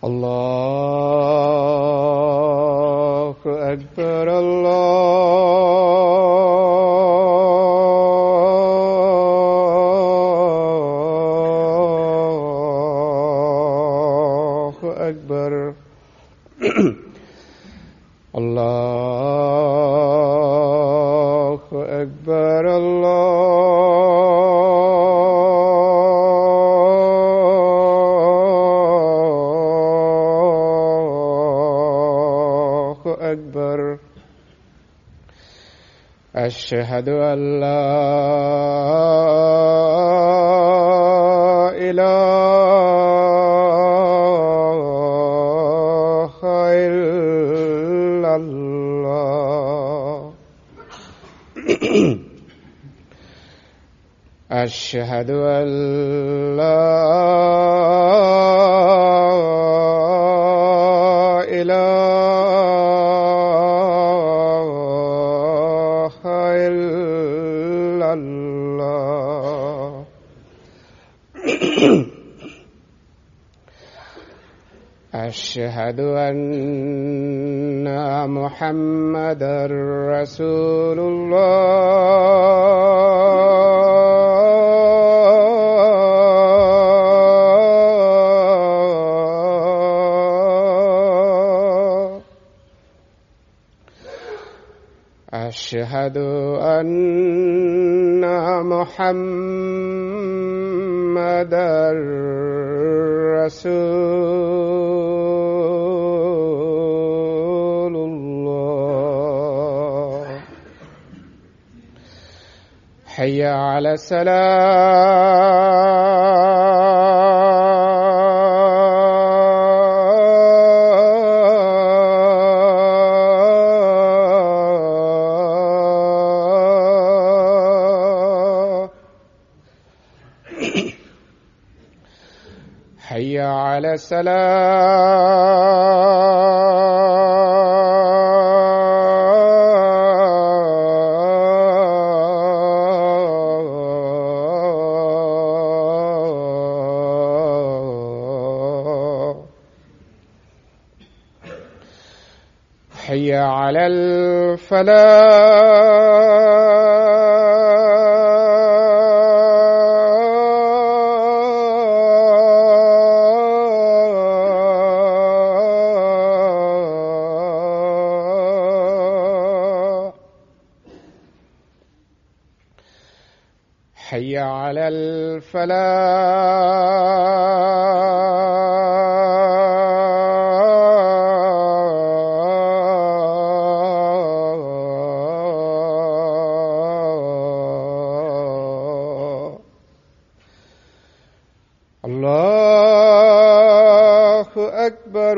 الله أكبر الله أكبر الله أكبر الله أكبر أشهد أن لا إله إلا الله أشهد أن لا إله إلا الله أشهد أن محمدا رسول الله أشهد أن محمدا رسول الله حي على السلام حي على السلام حي على الفلاح حي على الفلاح الله أكبر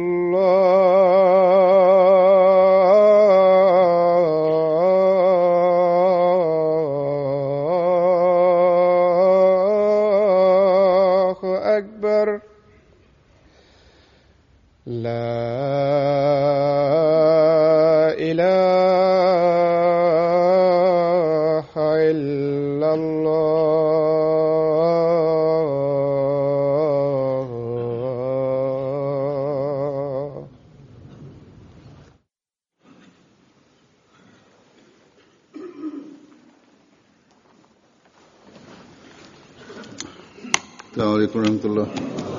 الله أكبر لا إله إلا الله السلام عليكم ورحمة الله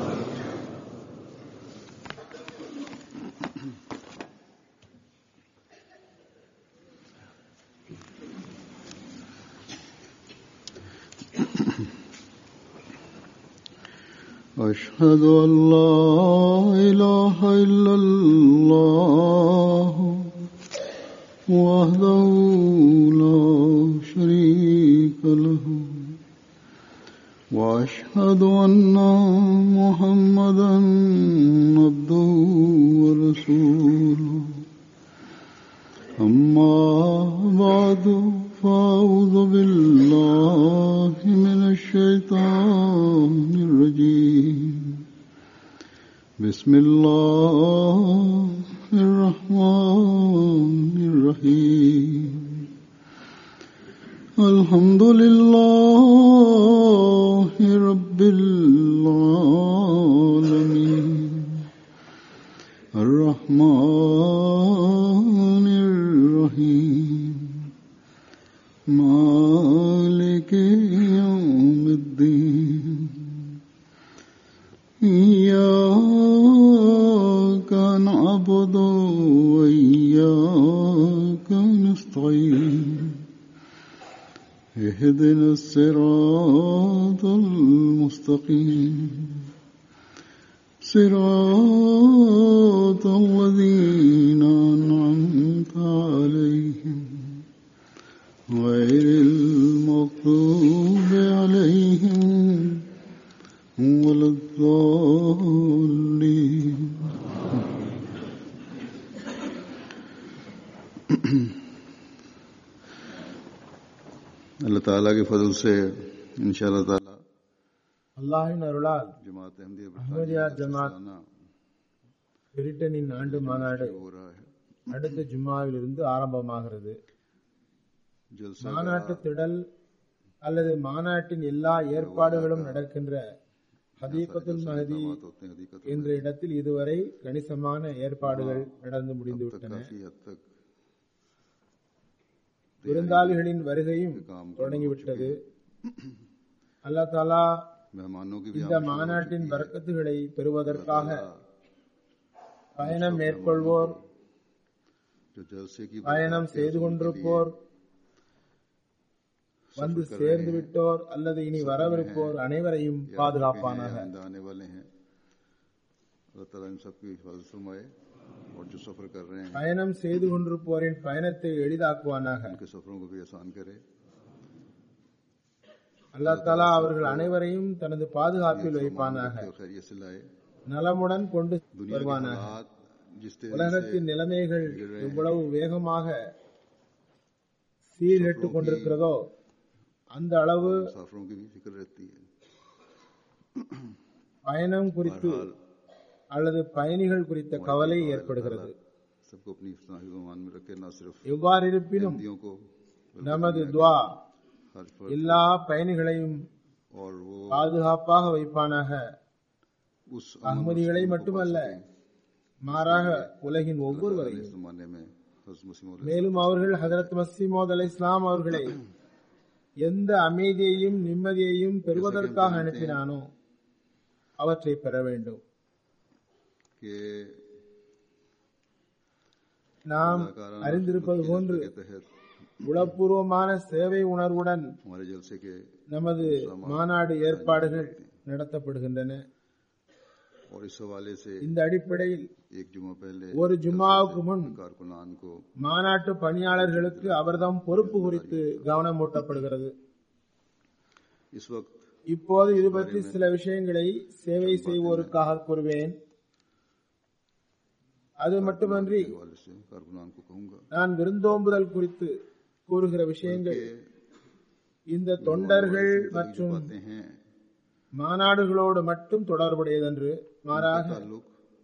أشهد أن لا إله إلا الله وحده لا شريك له وأشهد أن محمدا عبده ورسوله أما بعد فأعوذ بالله من الشيطان الرجيم بسم الله الرحمن الرحيم الحمد لله رب العالمين الرحمن الرحيم مالك يوم الدين إياك نعبد وإياك نستعين اهدنا الصراط المستقيم صراط الذين أنعمت عليهم غير المغضوب عليهم ولا الضالين अल्लाह ताला के फजल से इंशाअल्लाह ताला அல்லாஹின் அருளால் जमात अहमदिया அஹ்மதியா ஜமாத் बरताना பிரிட்டனின் ஆண்டு மாநாடு हो रहा है அடுத்த ஜும்மாவிலிருந்து ஆரம்பமாகிறது जलसा மாநாட்டு திடல் அல்லது மாநாட்டின் எல்லா ஏற்பாடுகளும் நடக்கின்ற ஹதீகத்துல் மஹதி बात होते हैं हकीकत என்ற இடத்தில் இதுவரை கணிசமான ஏற்பாடுகள் நடந்து முடிந்துவிட்டன काफी हद तक விருந்தாளிகளின் வருகையும் தொடங்கிவிட்டது அல்லாஹ் தாலா मेहमानों की भी இந்த மாநாட்டின் பரக்கத்துகளை பெறுவதற்காக பயணம் மேற்கொள்வோர் जो जलसे की பயணம் செய்து கொண்டிருப்போர் வந்து சேர்ந்து விட்டோர் அல்லது இனி வரவிருப்போர் அனைவரையும் பாதுகாப்பானாக आइंदा आने वाले हैं अल्लाह ताला इन सबकी हिफाजत फरमाए और जो सफर कर रहे हैं பயணம் செய்து கொண்டிருப்போரின் பயணத்தை எளிதாக்குவானாக उनके सफरों को भी आसान करे அல்லாஹ் தாலா அவர்கள் அனைவரையும் தனது பாதுகாப்பில் வைப்பானாக और खैरियत से लाए நலமுடன் கொண்டு दुनिया के வருவானாக हालात जिस तेजी से உலகத்தின் நிலைமைகள் எவ்வளவு வேகமாக சீர்கெட்டுக் கொண்டிருக்கிறதோ அந்த அளவு मुसाफरों की भी फिक्र रहती है பயணம் குறித்து அல்லது பயணிகள் குறித்த கவலை ஏற்படுகிறது सबको अपनी हिफाजत में रखे ना सिर्फ எவ்வாறு இருப்பினும் हिंदियों को நமது துவா हर फर्ज எல்லா பயணிகளையும் और वो பாதுகாப்பாக வைப்பானாக उस அகமதிகளை மட்டுமல்ல மாறாக உலகின் ஒவ்வொருவரையும் इस जमाने में हज़रत मुस्लिम மேலும் அவர்கள் ஹதரத் மசீமோத் அலை இஸ்லாம் அவர்களை எந்த அமைதியையும் நிம்மதியையும் பெறுவதற்காக அனுப்பினானோ அவற்றை பெற வேண்டும் के நாம் அறிந்திருப்பது போன்று के तहत உளப்பூர்வமான சேவை உணர்வுடன் हमारे जलसे के நமது மாநாடு ஏற்பாடுகள் நடத்தப்படுகின்றன और इस हवाले से இந்த அடிப்படையில் एक जुमा पहले ஒரு ஜும்மாவுக்கு முன் कारकुनान को மாநாட்டு பணியாளர்களுக்கு அவர்தம் பொறுப்பு குறித்து கவனம் ஊட்டப்படுகிறது इस वक्त இப்போது இது பற்றி சில விஷயங்களை சேவை செய்வோருக்காக கூறுவேன் அது மட்டுமன்றி के हवाले से कारकुनान को कहूंगा நான் விருந்தோம்புதல் குறித்து கூறுகிற விஷயங்கள் இந்த தொண்டர்கள் மற்றும் बातें हैं மாநாடுகளோடு மட்டும் தொடர்புடையதன்று மாறாக ताल्लुक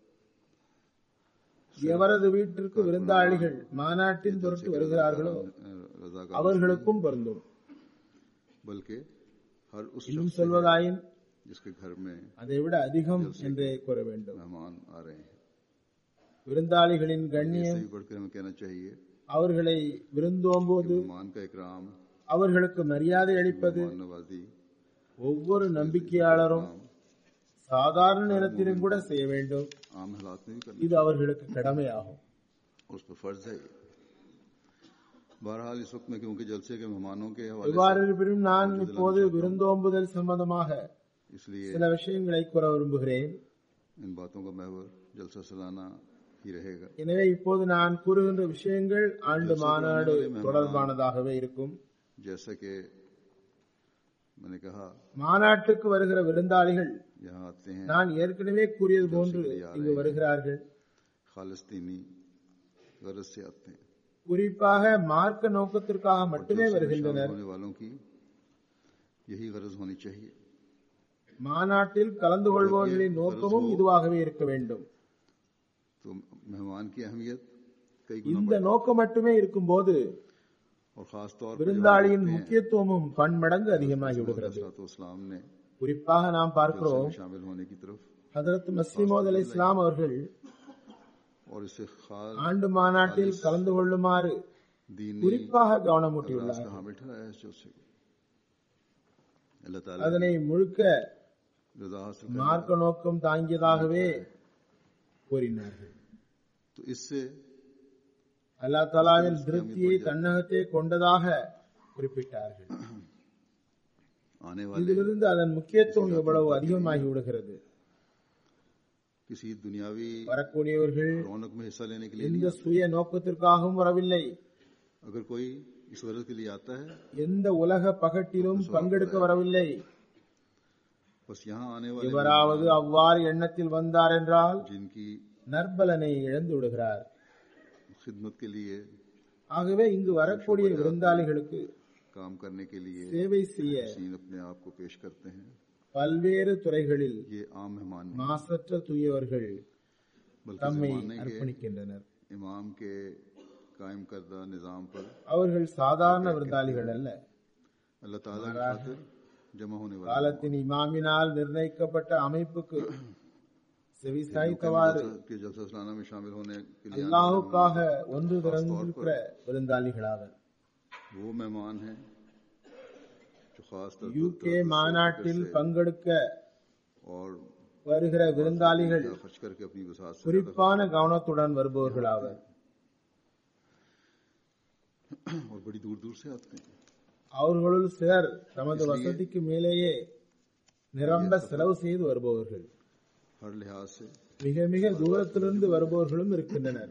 எவரது வீட்டிற்கு விருந்தாளிகள் மாநாட்டின் பொருட்டு வருகிறார்களோ रजा का அவர்களுக்கும் பொருந்தும் बल्कि हर उस இன்னும் சொல்வதாயின் जिसके घर में அதைவிட அதிகம் என்றே கூற வேண்டும் मेहमान आ रहे हैं விருந்தாளிகளின் इससे கண்ணியம் भी बढ़कर हमें कहना चाहिए அவர்களை விருந்தோம்புவது मेहमान का इकराम அவர்களுக்கு மரியாதை அளிப்பது मेहमान नवाजी ஒவ்வொரு நம்பிக்கையாளரும் சாதாரண நேரத்திலும் கூட செய்ய வேண்டும் आम हालात में भी करना இது அவர்களுக்கு கடமையாகும் उस पर फर्ज है ये। बहरहाल इस वक्त में क्योंकि जलसे के मेहमानों के हवाले இவ்வாறு இருப்பினும் நான் இப்போது விருந்தோம்புதல் சம்பந்தமாக से इसलिए சில விஷயங்களை கூற விரும்புகிறேன் इन बातों का महवर जलसा सालाना ही रहेगा எனவே இப்போது நான் கூறுகின்ற விஷயங்கள் ஆண்டு மாநாடு தொடர்பானதாகவே இருக்கும் जैसा कि मैंने कहा மாநாட்டுக்கு வருகிற விருந்தாளிகள் यहाँ आते हैं நான் ஏற்கனவே கூறியது போன்று இங்கு வருகிறார்கள் खालिस्तीनी गरज से आते हैं குறிப்பாக மார்க்க நோக்கத்திற்காக மட்டுமே शामिल வருகின்றனர் होने वालों की यही गरज होनी चाहिए மாநாட்டில் கலந்து கொள்பவர்களின் நோக்கமும் இதுவாகவே இருக்க வேண்டும் तो मेहमान की अहमियत कई गुना இந்த நோக்கம் மட்டுமே இருக்கும்போது और खास तौर पर விருந்தாளியின் முக்கியத்துவமும் பன்மடங்கு அதிகமாகி விடுகிறது इस्लाम ने குறிப்பாக நாம் பார்க்கிறோம் शामिल होने की तरफ ஹதரத் மசீமோத் அலி இஸ்லாம் அவர்கள் और इससे खास ஆண்டு மாநாட்டில் கலந்து கொள்ளுமாறு दीनी குறிப்பாக अल्लाह கவனமூட்டியுள்ளார் का हामिल ठहराया है उसे अल्लाह ताला அதனை முழுக்க रजा हासिल कर மார்க்க நோக்கம் தாங்கியதாகவே கூறினார்கள் तो इससे அல்லாஹ் தாலாவின் திருப்தியை தன்னகத்தே கொண்டதாக குறிப்பிட்டார்கள் आने वाले இதிலிருந்து அதன் முக்கியத்துவம் எவ்வளவு அதிகமாகி விடுகிறது किसी दुनियावी வரக்கூடியவர்கள் रौनक में हिस्सा लेने के लिए எந்த சுய நோக்கத்திற்காகவும் வரவில்லை अगर कोई इस गरज के लिए आता है எந்த உலக பகட்டிலும் பங்கெடுக்க வரவில்லை बस यहाँ आने वाले எவராவது அவ்வாறு எண்ணத்தில் வந்தார் என்றால் जिनकी நற்பலனை இழந்து விடுகிறார் खिदमत के लिए ஆகவே இங்கு வரக்கூடிய விருந்தாளிகளுக்கு काम करने के लिए சேவை செய்ய सीन अपने आप को पेश करते हैं பல்வேறு துறைகளில் ये आम मेहमान नहीं மாசற்ற தூயவர்கள் बल्कि தம்மை जमाने के அர்ப்பணிக்கின்றனர் इमाम के कायम करदा निज़ाम पर அவர்கள் சாதாரண விருந்தாளிகள் அல்ல अल्लाह ताला की खातिर जमा होने वाले காலத்தின் இமாமினால் நிர்ணயிக்கப்பட்ட அமைப்புக்கு செவி சாய்த்தவாறு के जलसा सलाना में शामिल होने के लिए आने அல்லாஹுக்காக ஒன்று திறந்திருக்கிற விருந்தாளிகளாக वाले वो मेहमान हैं जो खास तौर पर யூகே மாநாட்டில் பங்கெடுக்க और வருகிற விருந்தாளிகள் खर्च करके अपनी वसात से குறிப்பான கவனத்துடன் வருபவர்களாவர் और बड़ी दूर दूर से आते हैं அவர்களுள் சிலர் தமது வசதிக்கு மேலேயே நிரம்ப செலவு செய்து வருபவர்கள் हर लिहाज से மிக மிக தூரத்திலிருந்து வருபவர்களும் இருக்கின்றனர்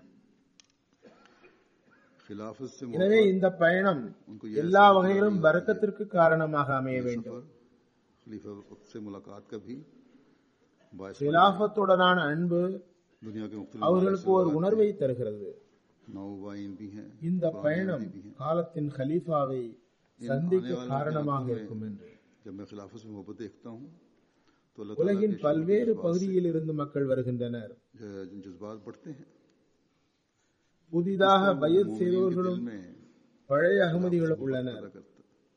खिलाफत से எனவே இந்த பயணம் उनको எல்லா வகையிலும் बरकத்திற்கு காரணமாக அமைய வேண்டும் सफर खलीफा वक्त से मुलाकात का भी बायस खिलाफத்துடனான அன்பு दुनिया के मुख्तलिफ அவர்களுக்கு ஒரு உணர்வை தருகிறது नौबाइन भी हैं இந்த பயணம் காலத்தின் खलीफाவை சந்திக்க காரணமாக இருக்கும் என்று जब मैं खिलाफत से मोहब्बत देखता हूँ तो अल्लाह ताला உலகின் के பல்வேறு பகுதியில் இருந்து மக்கள் வருகின்றனர் ज- जज्बात बढ़ते हैं புதிதாக பயிர் मोमिन के செய்தவர்களும் दिल में பழைய அகமதிகளும் உள்ளனர் पैदा करता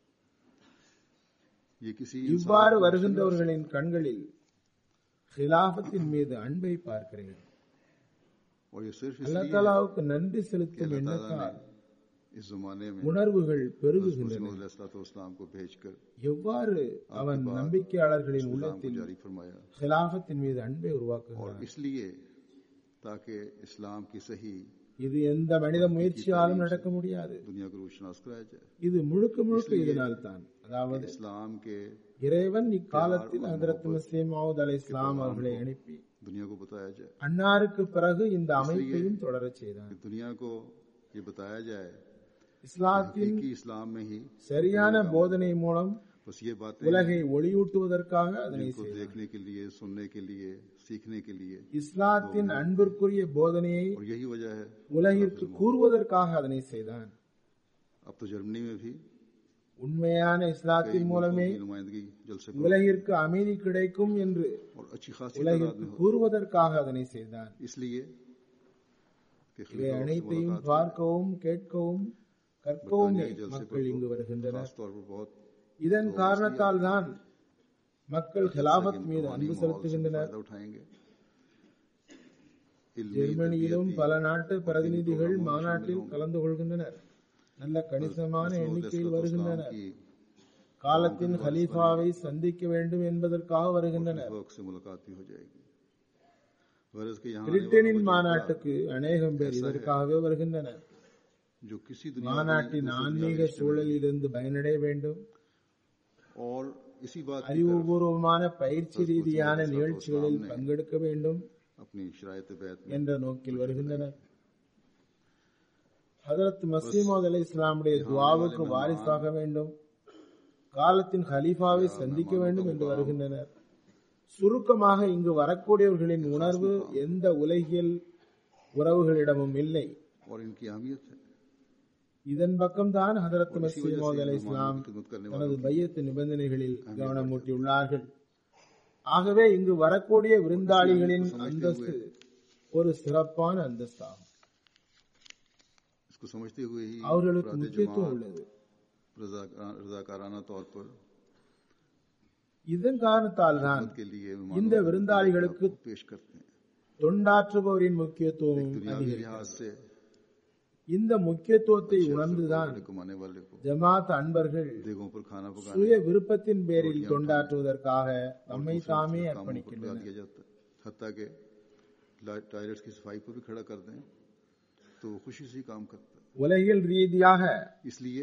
ये किसी இவ்வாறு வருகின்றவர்களின் கண்களில் ஹிலாபத்தின் மீது அன்பை பார்க்கிறேன் और ये सिर्फ அல்லா इसलिए தாலாவுக்கு நன்றி कि செலுத்தும் अल्लाह எண்ணத்தால் ताला ने इस जमाने में உணர்வுகள் பெருகுகின்றன इस्लाम को भेजकर எவ்வாறு அவன் நம்பிக்கையாளர்களின் इस्लाम को உள்ளத்தில் जारी फरमाया ஹிலாபத்தின் மீது அன்பை உருவாக்குகிறான் इसलिए ताकि इस्लाम की सही இது எந்த மனித முயற்சியாலும் நடக்க முடியாது दुनिया को रोशनास कराया जाए இது முழுக்க முழுக்க இதனால் தான் அதாவது इस्लाम के இறைவன் இக்காலத்தில் ஹதரத் மசீம் மவுத் அலை இஸ்லாம் அவர்களை அனுப்பி दुनिया को बताया जाए அன்னாருக்கு பிறகு இந்த அமைப்பையும் தொடரச் செய்தான் कि दुनिया को ये बताया जाए இஸ்லாத்தின் कि इस्लाम में ही சரியான போதனை மூலம் बस ये बातें உலகை ஒளியூட்டுவதற்காக அதனை को செய்தான் देखने के लिए सुनने के लिए सीखने के लिए இஸ்லாத்தின் அன்பிற்குரிய போதனையை और यही वजह है உலகிற்கு கூறுவதற்காக அதனை செய்தான் अब तो जर्मनी में भी உண்மையான இஸ்லாத்தின் மூலமே की नुमाइंदगी जलसे को உலகிற்கு அமைதி கிடைக்கும் என்று और अच्छी खासी तादाद உலகிற்கு में हो கூறுவதற்காக அதனை செய்தான் इसलिए कि இவை खलीफा से அனைத்தையும் मुलाकात பார்க்கவும் கேட்கவும் கற்கவுமே மக்கள் இங்கு வருகின்றனர் खास तौर पर बहुत இதன் காரணத்தால் தான் மக்கள் खिलाफत மீது அன்பு செலுத்துகின்றனர் फायदा उठाएंगे इल्मी, ஜெர்மனியிலும் பல நாட்டு பிரதிநிதிகள் மாநாட்டில் கலந்து கொள்கின்றனர் நல்ல கணிசமான எண்ணிக்கையில் வருகின்றனர் की காலத்தின் खलीफाவை சந்திக்க வேண்டும் என்பதற்காக வருகின்றனர் वक्त से मुलाकात भी हो जाएगी गरज के यहाँ பிரிட்டனின் மாநாட்டுக்கு அநேகம் பேர் இதற்காகவே வருகின்றனர் जो किसी दुनिया மாநாட்டின் ஆன்மீக சூழலில் இருந்து பயனடைய வேண்டும் और इसी बात की அறிவுபூர்வமான பயிற்சி ரீதியான நிகழ்ச்சிகளில் பங்கெடுக்க வேண்டும் अपनी शरायत बैत में என்ற நோக்கில் வருகின்றனர் ஹதரத் மசீமோத் அலை இஸ்லாமுடைய துவாவுக்கு வாரிசாக வேண்டும் காலத்தின் ஹலீஃபாவை சந்திக்க வேண்டும் என்று வருகின்றனர் சுருக்கமாக இங்கு வரக்கூடியவர்களின் உணர்வு எந்த உலகியல் உறவுகளிடமும் இல்லை और इनकी अहमियत है இதன் பக்கம்தான் ஹதரத் மசீமோத் அலை இஸ்லாம் खिदमत करने தனது பையத்து நிபந்தனைகளில் கவனம் ஊட்டியுள்ளார்கள் ஆகவே இங்கு வரக்கூடிய விருந்தாளிகளின் அந்தஸ்து ஒரு சிறப்பான அந்தஸ்தாகும் इसको समझते हुए ही அவர்களுக்கு अफराद முக்கியத்துவம் जमात உள்ளது रजा- रजाकाराना तौर पर இதன் காரணத்தால் தான் के लिए இந்த விருந்தாளிகளுக்கு पेश करते हैं தொண்டாற்றுபவரின் முக்கியத்துவம் दुनियावी அதிகரிக்கும் लिहाज से இந்த முக்கியத்துவத்தை உணர்ந்துதான் खाने कमाने वाले को ஜமாத் அன்பர்கள் देगों पर खाना पकाने சுய விருப்பத்தின் பேரில் தொண்டாற்றுவதற்காக தம்மை தாமே कामों पर लगा அர்ப்பணிக்கின்றனர் दिया जाता है हत्या के ला- टॉयलेट्स की सफाई को भी खड़ा कर दें तो वो खुशी से ही काम करता है உலகில் ரீதியாக इसलिए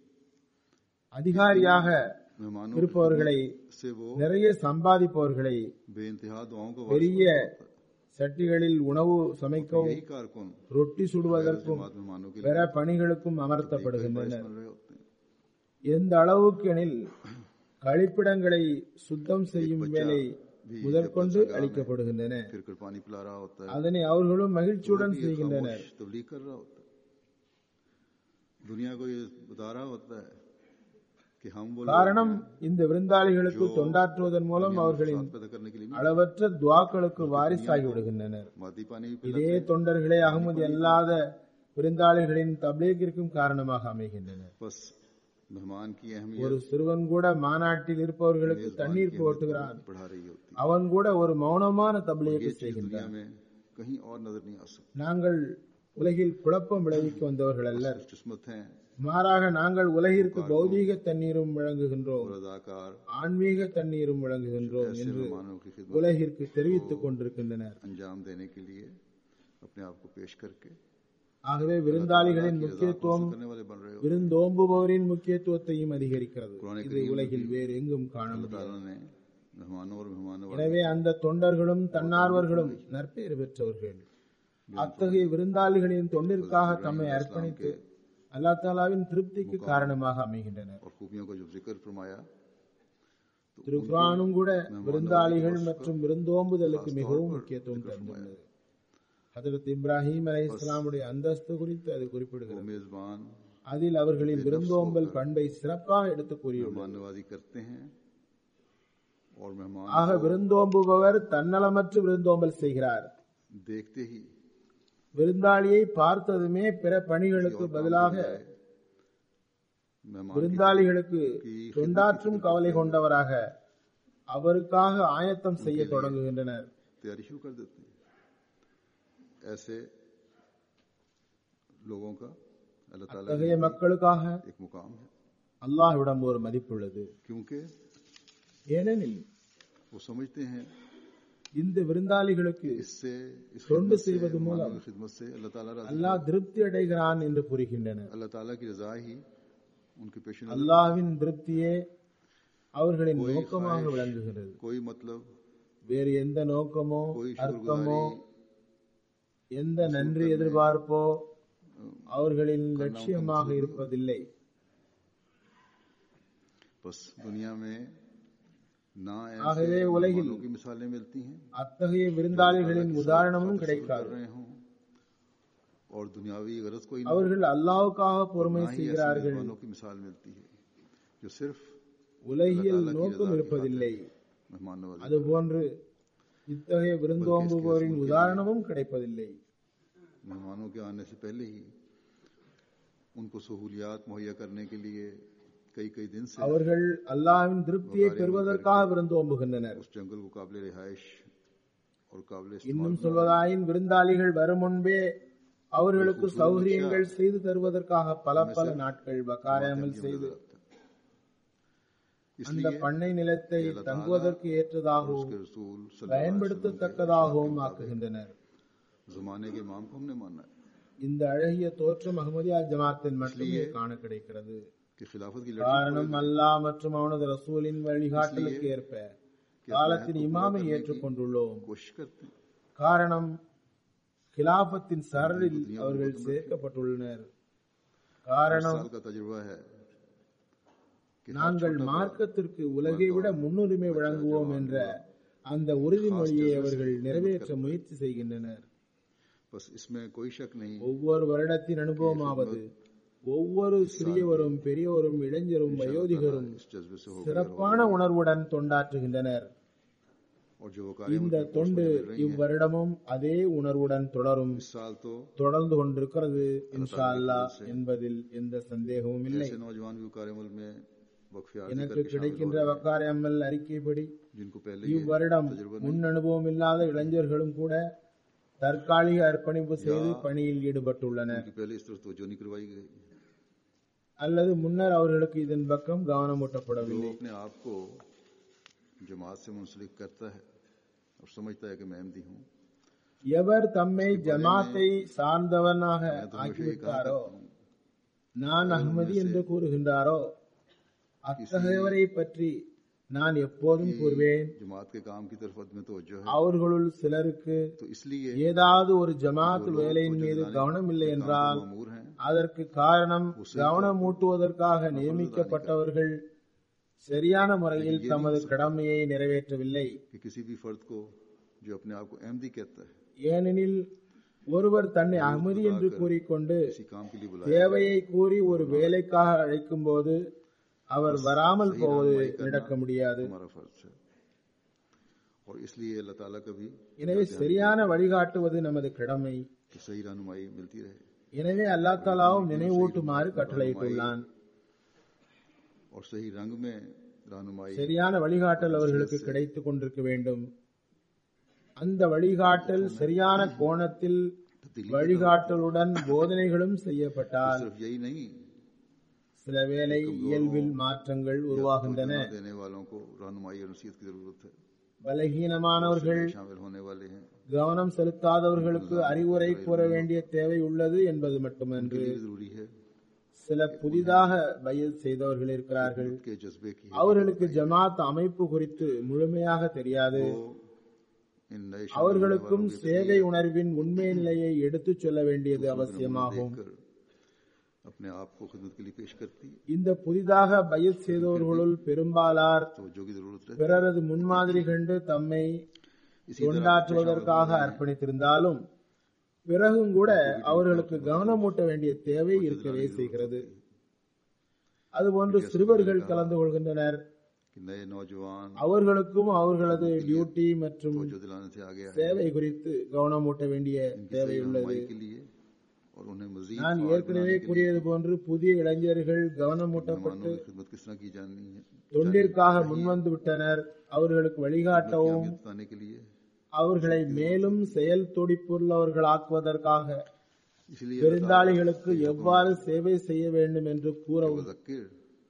அதிகாரியாக मेहमानों இருப்பவர்களை से वो நிறைய சம்பாதிப்பவர்களை बेइंतहा दुआओं को பெரிய சட்டிகளில் உணவு சமைக்கவும் यही कारकुन ரொட்டி சுடுவதற்கும் जमात मेहमानों के பிற பணிகளுக்கும் लिए அமர்த்தப்படுகின்றனர் बन रहे होते हैं எந்த அளவுக்கு எனில் கழிப்பிடங்களை சுத்தம் செய்யும் வேலை முதற்கொண்டு அளிக்கப்படுகின்றன फिर कर पानी पिला रहा होता है அதனை அவர்களும் மகிழ்ச்சியுடன் ये செய்கின்றனர் खामोश तबलीग कर रहा होता है दुनिया को ये बता रहा होता है कि हम वो लोग காரணம் இந்த விருந்தாளிகளுக்கு தொண்டாற்றுவதன் மூலம் அவர்களின் साथ पैदा करने के लिए नहीं அளவற்ற துவாக்களுக்கு வாரிசாகி விடுகின்றனர் मादी पानी भी இதே தொண்டர்களே அகமது அல்லாத விருந்தாளிகளின் தப்லீகிற்கும் காரணமாக அமைகின்றனர் बस मेहमान की अहमियत ஒரு சிறுவன் கூட மாநாட்டில் இருப்பவர்களுக்கு தண்ணீர் போட்டுகிறான் बढ़ा रही होती அவன் கூட ஒரு மௌனமான தப்லீகை है ये चीज செய்கின்றான் दुनिया में कहीं और नजर नहीं आ सकती நாங்கள் உலகில் குழப்பம் விளைவிக்க வந்தவர்கள் அல்லர் किस्मत हैं மாறாக நாங்கள் உலகிற்கு பௌதீக தண்ணீரும் வழங்குகின்றோம் और अदाकार ஆன்மீக தண்ணீரும் வழங்குகின்றோம் ऐसे என்று मेहमानों की खिदमत உலகிற்கு தெரிவித்துக் கொண்டிருக்கின்றனர் अंजाम देने के लिए अपने आप को पेश करके ஆகவே விருந்தாளிகளின் की रजा को முக்கியத்துவம் हासिल करने वाले बन रहे हो விருந்தோம்புபவரின் முக்கியத்துவத்தையும் அதிகரிக்கிறது குர்ஆனை இது உலகில் வேறு எங்கும் காண अल्लाह முடியாது ताला ने मेहमानों और मेहमानों वाले எனவே அந்த தொண்டர்களும் தன்னார்வர்களும் நற்பெயர் பெற்றவர்கள் அத்தகைய விருந்தாளிகளின் தொண்டிற்காக தம்மை அர்ப்பணித்து அல்லா தாலாவின் திருப்திக்கு காரணமாக அமைகின்றனர் और खूबियों का जो जिक्र फरमाया திருக்குரானும் கூட விருந்தாளிகள் மற்றும் விருந்தோம்புதலுக்கு மிகவும் முக்கியத்துவம் தந்துள்ளது ஹதரத் இப்ராஹிம் அலை இஸ்லாமுடைய அந்தஸ்து குறித்து அது वो குறிப்பிடுகிறது मेजबान அதில் அவர்களின் விருந்தோம்பல் பண்பை சிறப்பாக எடுத்து கூறியுள்ளது मेहमान नवाजी करते हैं और मेहमान ஆக விருந்தோம்புபவர் தன்னலமற்று விருந்தோம்பல் செய்கிறார் देखते ही விருந்தாளியை பார்த்ததுமே பிற பணிகளுக்கு பதிலாக मेहमान விருந்தாளிகளுக்கு தொண்டாற்றும் கவலை கொண்டவராக அவருக்காக ஆயத்தம் செய்ய தொடங்குகின்றனர் की तैयारी शुरू कर देते हैं ऐसे लोगों का अल्लाह ताला அத்தகைய மக்களுக்காக एक मुकाम है அல்லாஹ்விடம் ஒரு மதிப்புள்ளது क्योंकि ஏனெனில் वो समझते हैं இந்த விருந்தாளிகளுக்கு इससे इस தொண்டு खिदमत से செய்வது மூலம் मेहमानों की खिदमत से अल्लाह ताला राजी அல்லாஹ் திருப்தி அடைகிறான் என்று புரிகின்றனர் अल्लाह ताला की रजा ही उनके पेश नजर அல்லாஹ்வின் திருப்தியே அவர்களின் நோக்கமாக விளங்குகிறது कोई मतलब வேறு எந்த நோக்கமோ कोई அர்த்தமோ शुक्रगुजारी எந்த நன்றி எதிர்பார்ப்போ அவர்களின் லட்சியமாக இருப்பதில்லை बस दुनिया में ना ஆகவே ऐसे உலகில் मेहमानों की मिसालें मिलती हैं அத்தகைய விருந்தாளிகளின் உதாரணமும் கிடைக்காது कर रहे हों और दुनियावी गरज कोई ना அவர்கள் அல்லாஹ்வுக்காக பொறுமை ना ही ऐसे செய்கிறார்கள் मेहमानों की मिसाल मिलती है जो सिर्फ உலகில் நோக்கம் இருப்பதில்லை मेहमान नवाजी அதுபோன்று இத்தகைய விருந்தோம்புபவரின் உதாரணமும் கிடைப்பதில்லை मेहमानों के आने से पहले ही उनको सहूलियात मुहैया करने के लिए कई कई दिन से அவர்கள் அல்லாஹ்வின் திருப்தியை பெறுவதற்காக விருந்தோம்புகின்றனர் उस जंगल को काबिल रिहाइश और काबिल இன்னும் சொல்வதாயின் விருந்தாளிகள் வரும் முன்பே அவர்களுக்கு சௌகரியங்கள் செய்து தருவதற்காக பல பல நாட்கள் பக்காராமல் செய்து அந்த इसलिए பண்ணை நிலத்தை தங்குவதற்கு ஏற்றதாகவும் उसके रसूल सल्लल्लाहु பயன்படுத்தத்தக்கதாகவும் ஆக்குகின்றனர் जमाने के इमाम को हमने माना है இந்த அழகிய தோற்றம் அகமதியா ஜமாத்தின் மட்டுமே காண கிடைக்கிறது कि खिलाफत की காரணம் அல்லாஹ் மற்றும் அவனது ரசூலின் வழிகாட்டலுக்கு ஏற்ப காலத்தின் இமாமை ஏற்றுக்கொண்டுள்ளோம் कोशिश करते हैं காரணம் கிலாபத்தின் சரலில் அவர்கள் சேர்க்கப்பட்டுள்ளனர் காரணம் साल का तजुर्बा है कि நாங்கள் மார்க்கத்திற்கு உலகை விட முன்னுரிமை வழங்குவோம் என்ற அந்த உறுதிமொழியை அவர்கள் நிறைவேற்ற முயற்சி செய்கின்றனர் बस इसमें कोई शक नहीं ஒவ்வொரு வருடத்தின் அனுபவமாவது ஒவ்வொரு சிறியவரும் பெரியவரும் இளைஞரும் வயோதிகரும் इस जज्बे से हो சிறப்பான உணர்வுடன் தொண்டாற்றுகின்றனர் और जो वो कार्य இந்த தொண்டு இவ்வருடமும் அதே உணர்வுடன் தொடரும் इस साल तो தொடர்ந்து கொண்டிருக்கிறது இன்ஷா அல்லாஹ் என்பதில் எந்த சந்தேகமும் இல்லை ऐसे नौजवान भी वो कार्यमल में वक्फे आदि எனக்கு करके शामिल கிடைக்கின்ற வக்காரியம்மல் அறிக்கைப்படி जिनको पहले ही இவ்வருடம் முன் அனுபவம் இல்லாத இளைஞர்களும் கூட தற்காலிக அர்ப்பணிப்பு செய்து பணியில் ஈடுபட்டுள்ளனர் उनकी पहले इस तरफ तवज्जो नहीं करवाई गई அல்லது முன்னர் அவர்களுக்கு இதன் பக்கம் கவனம் जो ஊட்டப்படவில்லை अपने आप को जमात से मुंसलिक करता है और समझता है कि मैं अहमदी हूँ எவர் தம்மை ஜமாத்தை சார்ந்தவனாக मैं तो हमेशा ये कहा ஆக்கிவிட்டாரோ करता हूँ நான் அஹ்மதி என்று கூறுகின்றாரோ அத்தகையவரை பற்றி நான் எப்போதும் கூறுவேன் जमात के काम की तरफ अदम तवज्जो है அவர்களுள் சிலருக்கு तो इसलिए ஏதாவது ஒரு ஜமாத் வேலையின் மீது கவனம் இல்லை என்றால் मामूर हैं அதற்கு காரணம் கவனம் ஊட்டுவதற்காக நியமிக்கப்பட்டவர்கள் சரியான முறையில் தமது கடமையை நிறைவேற்றவில்லை कि किसी भी फर्द को जो अपने आप को अहमदी कहता है ஏனெனில் ஒருவர் தன்னை அகமதி என்று கூறிக்கொண்டு किसी काम के लिए बुलाया தேவையை கூறி ஒரு வேலைக்காக அழைக்கும் போது அவர் வராமல் போவது நடக்க முடியாது हमारा फर्ज है और इसलिए अल्लाह ताला का भी எனவே சரியான வழிகாட்டுவது நமது கடமை कि सही रहनुमाई मिलती रहे எனவே அல்லாஹ் தாலாவும் நினைவூட்டுமாறு கட்டளையிட்டுள்ளான் और सही रंग में रहनुमाई சரியான வழிகாட்டல் அவர்களுக்கு கிடைத்துக் கொண்டிருக்க வேண்டும் அந்த வழிகாட்டல் சரியான கோணத்தில் வழிகாட்டலுடன் போதனைகளும் செய்யப்பட்டால் सिर्फ यही नहीं சில வேளை இயல்பில் மாற்றங்கள் உருவாகின்றன जमा देने वालों को रहनुमाई और नसीहत की जरूरत है பலகீனமானவர்கள் शामिल होने वाले हैं கவனம் செலுத்தாதவர்களுக்கு அறிவுரை கூற வேண்டிய தேவை உள்ளது என்பது மட்டுமன்று ये भी जरूरी है சில புதிதாக பயிர் செய்தவர்கள் இருக்கிறார்கள் के जज्बे की அவர்களுக்கு ஜமாத் அமைப்பு குறித்து முழுமையாக தெரியாது तो इन नए शामिल होने அவர்களுக்கும் वालों के சேவை உணர்வின் உண்மை நிலையை எடுத்துச் சொல்ல வேண்டியது அவசியமாகும் देखकर अपने आप को खिदमत के लिए पेश करती है இந்த புதிதாக பயிர் செய்தவர்களுள் பெரும்பாலார் तो जो की जरूरत रहती பிறரது முன்மாதிரி கண்டு தம்மை है इसी तरह தொண்டாற்றுவதற்காக அர்ப்பணித்திருந்தாலும் பிறகும் கூட அவர்களுக்கு கவனமூட்ட வேண்டிய தேவை இருக்கவே செய்கிறது அதுபோன்று சிறுவர்கள் கலந்து கொள்கின்றனர் कि नए नौजवान அவர்களுக்கும் அவர்களது டியூட்டி மற்றும் जो दिलाने से आगे आए சேவை குறித்து கவனமூட்ட வேண்டிய தேவை सही உள்ளது रहनुमाई के लिए और उन्हें मजीद நான் ஏற்கனவே கூறியது போன்று புதிய இளைஞர்கள் கவனமூட்டப்பட்டு मेहमानों की खिदमत किस तरह की जानी है தொண்டிற்காக முன்வந்து விட்டனர் அவர்களுக்கு வழிகாட்டவும் अहमियत बताने के लिए அவர்களை மேலும் செயல் துடிப்புள்ளவர்களாக்குவதற்காக इसलिए விருந்தாளிகளுக்கு எவ்வாறு சேவை செய்ய வேண்டும் என்று கூறவும் वज़क्किर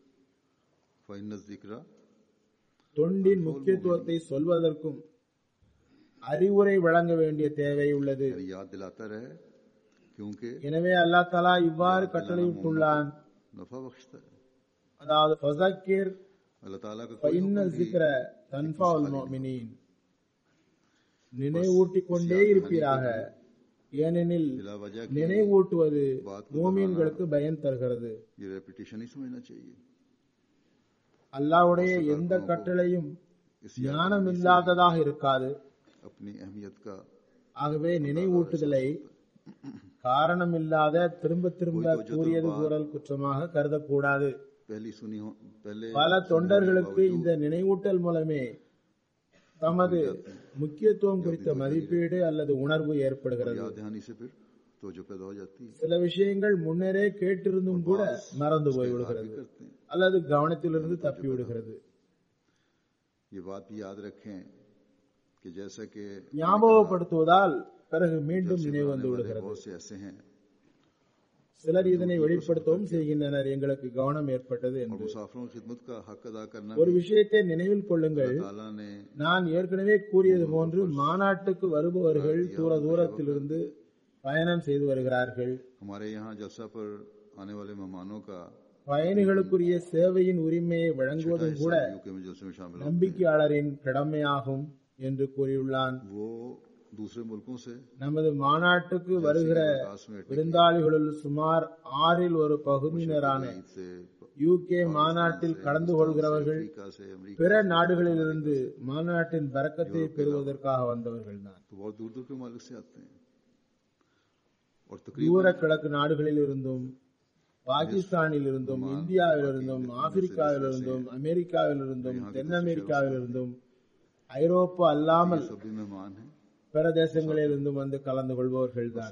फ़इन ज़िक्रा தொண்டின் முக்கியத்துவத்தை சொல்வதற்கும் அறிவுரை வழங்க வேண்டிய தேவை உள்ளது यानी याद दिलाता रहे क्योंकि எனவே அல்லாஹ் தலா இவ்வாறு கட்டளையிட்டுள்ளான் नफा बख्शता है அதாவது ஃபஸக்கிர் अल्लाह ताला का कोई ஃபஇன்ன हुक्म भी ஸிக்ர தன்ஃபவுல் முஃமினீன் நினைவூட்டிக் கொண்டே இருப்பீராக ஏனெனில் बिला वजह की நினைவூட்டுவது மூமின்களுக்கு பயன் தருகிறது ये रेपिटेशन ही समझना चाहिए அல்லாஹ்வுடைய எந்த கட்டளையும் इस ஞானம் இல்லாததாக இருக்காது अपनी अहमियत का ஆகவே நினைவூட்டுதலை காரணமில்லாத திரும்ப திரும்ப கூறியது கூறல் குற்றமாக கருதக்கூடாது पहली सुनी हो पहले பல தொண்டர்களுக்கு இந்த நினைவூட்டல் மூலமே தமது முக்கியத்துவம் குறித்த மதிப்பீடு அல்லது உணர்வு ஏற்படுகிறது याद दहानी से फिर तो जो पैदा हो जाती है சில விஷயங்கள் முன்னரே கேட்டிருந்தும் கூட மறந்து போய்விடுகிறது करते हैं அல்லது கவனத்திலிருந்து தப்பி விடுகிறது ये बात भी याद रखें कि जैसा कि ஞாபகப்படுத்துவதால் பிறகு மீண்டும் நினைவு வந்து वाले விடுகிறது बहुत से ऐसे हैं சிலர் இதனை வெளிப்படுத்தவும் செய்கின்றனர் எங்களுக்கு கவனம் ஏற்பட்டது और என்று मुसाफिरों की खिदमत का हक अदा करना ஒரு भी விஷயத்தை நினைவில் கொள்ளுங்கள் ताला ने நான் ஏற்கனவே கூறியது போன்று மாநாட்டுக்கு வருபவர்கள் தூர தூரத்திலிருந்து பயணம் செய்து வருகிறார்கள் हमारे यहाँ जलसा पर आने वाले मेहमानों का பயணிகளுக்குரிய சேவையின் உரிமையை வழங்குவதும் கூட यूके में जलसे में शामिल होते நம்பிக்கையாளரின் கடமையாகும் என்று கூறியுள்ளான் हैं। वो दूसरे मुल्कों से நமது மாநாட்டுக்கு வருகிற आकाश में விருந்தாளிகளுள் சுமார் ஆறில் ஒரு பகுதியினரான ईद से யூகே மாநாட்டில் கலந்து கொள்கிறவர்கள் अमेरिका से अमेरिका பிற நாடுகளிலிருந்து மாநாட்டின் பறக்கத்தை பெறுவதற்காக வந்தவர்கள்தான் तो बहुत दूर दूर के मालिक से आते हैं और तकरीबन தூர கிழக்கு நாடுகளில் இருந்தும் பாகிஸ்தானில் இருந்தும் இந்தியாவில் இருந்தும் ஆப்பிரிக்காவில் இருந்தும் அமெரிக்காவில் இருந்தும் தென் அமெரிக்காவில் இருந்தும் ஐரோப்பா அல்லாமல் सभी मेहमान हैं பிற தேசங்களில் இருந்தும் வந்து கலந்து கொள்பவர்கள் தான்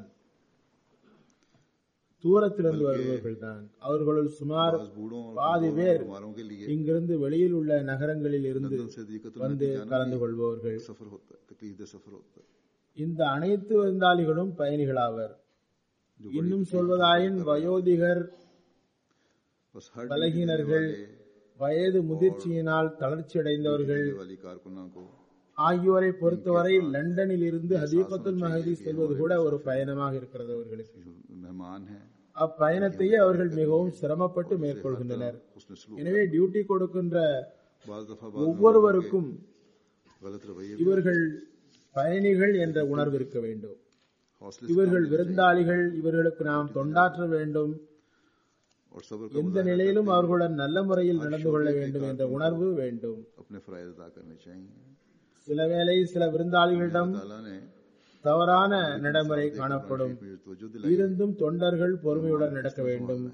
தூரத்திலிருந்து வருபவர்கள் தான் அவர்களுள் சுமார் आज बूढ़ों और பாதி பேர் हमारों के लिए இங்கிருந்து வெளியில் உள்ள நகரங்களில் இருந்து लंदन से दिक्कत வந்து கலந்து கொள்பவர்கள் सफर होता है तकलीफ दे सफर होता है இந்த அனைத்து விருந்தாளிகளும் பயணிகளாவர் जो இன்னும் சொல்வதாயின் வயோதிகர் बस हर பலகீனர்கள் வயது முதிர்ச்சியினால் தளர்ச்சி அடைந்தவர்கள் ड्यूटी वाली कारकुना को ஆகியோரை பொறுத்தவரை லண்டனில் இருந்து ஹதீபத்துல் மஹதி செல்வது கூட ஒரு பயணமாக இருக்கிறது அவர்களுக்கு जो मेहमान हैं அப்பயணத்தையே அவர்கள் மிகவும் சிரமப்பட்டு மேற்கொள்கின்றனர் उसने सलूक எனவே டியூட்டி கொடுக்கின்ற बाज दफा बाद ஒவ்வொருவருக்கும் गलत रवैये இவர்கள் பயணிகள் என்ற உணர்வு இருக்க வேண்டும் हौसले இவர்கள் விருந்தாளிகள் இவர்களுக்கு நாம் தொண்டாற்ற வேண்டும் और सब्र का எந்த நிலையிலும் அவர்களுடன் நல்ல முறையில் நடந்து கொள்ள வேண்டும் என்ற உணர்வு வேண்டும் अपने फरायद अदा करने चाहिए சில வேளை சில விருந்தாளிகளிடம் ताला ने தவறான நடைமுறை காணப்படும் मुझे तवज्जो दिलाई இருந்தும் தொண்டர்கள் பொறுமையுடன் நடக்க வேண்டும்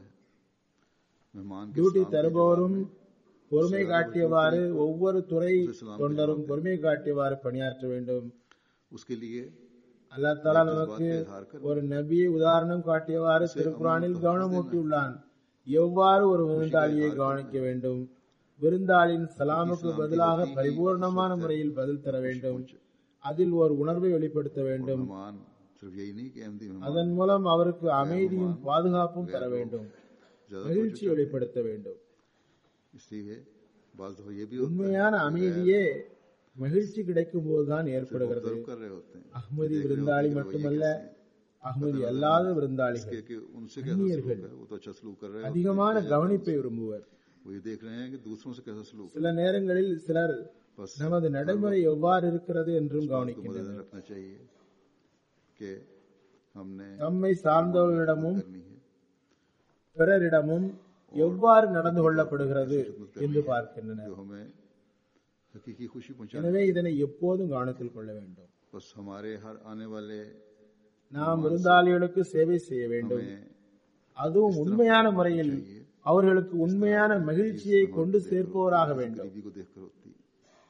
मेहमान के டியூட்டி தருபவரும் பொறுமை காட்டியவாறு ஒவ்வொரு துறை தொண்டரும் பொறுமை காட்டியவாறு பணியாற்ற வேண்டும் उसके लिए அல்லா தாலா நமக்கு इजहार कर ஒரு நபியை உதாரணம் காட்டியவாறு திருக்குறானில் கவனமூட்டியுள்ளான் எவ்வாறு ஒரு விருந்தாளியை கவனிக்க வேண்டும் விருந்தாளின் சலாமுக்கு பதிலாக பரிபூர்ணமான முறையில் பதில் தர வேண்டும் அதில் ஒரு உணர்வை வெளிப்படுத்த வேண்டும் मेहमान सिर्फ यही नहीं कि अहमदी मेहमान அதன் மூலம் அவருக்கு அமைதியும் பாதுகாப்பும் தர வேண்டும் ज्यादा மகிழ்ச்சி வெளிப்படுத்த வேண்டும் इसलिए बाज दफा ये भी होता உண்மையான அமைதியே மகிழ்ச்சி கிடைக்கும் போதுதான் ஏற்படுகிறது है कर रहे होते हैं அஹ்மதி விருந்தாளி மட்டுமல்ல அஹ்மதி அல்லாத விருந்தாளிகள் कि उनसे कैसा सलूक है वो तो अच्छा सलूक कर रहे हैं அதிகமான கவனிப்பை விரும்புவர் वो ये देख रहे हैं कि दूसरों से कैसा सलूक சில நேரங்களில் சிலர் बस நமது நடைமுறை எவ்வாறு இருக்கிறது என்றும் को கவனிக்கின்றனர் मद्देनजर रखना चाहिए कि हमने தம்மை சார்ந்தவர்களிடமும் करनी है பிறரிடமும் எவ்வாறு நடந்து கொள்ளப்படுகிறது என்று பார்க்கின்றனர் जो हमें हकीकी खुशी पहुंचा எனவே இதனை எப்போதும் கவனத்தில் கொள்ள வேண்டும் बस हमारे हर आने वाले நாம் விருந்தாளிகளுக்கு சேவை செய்ய வேண்டும் में அதுவும் உண்மையான முறையில் அவர்களுக்கு உண்மையான மகிழ்ச்சியை கொண்டு சேர்ப்பவராக வேண்டும் गरीबी को देखकर होती है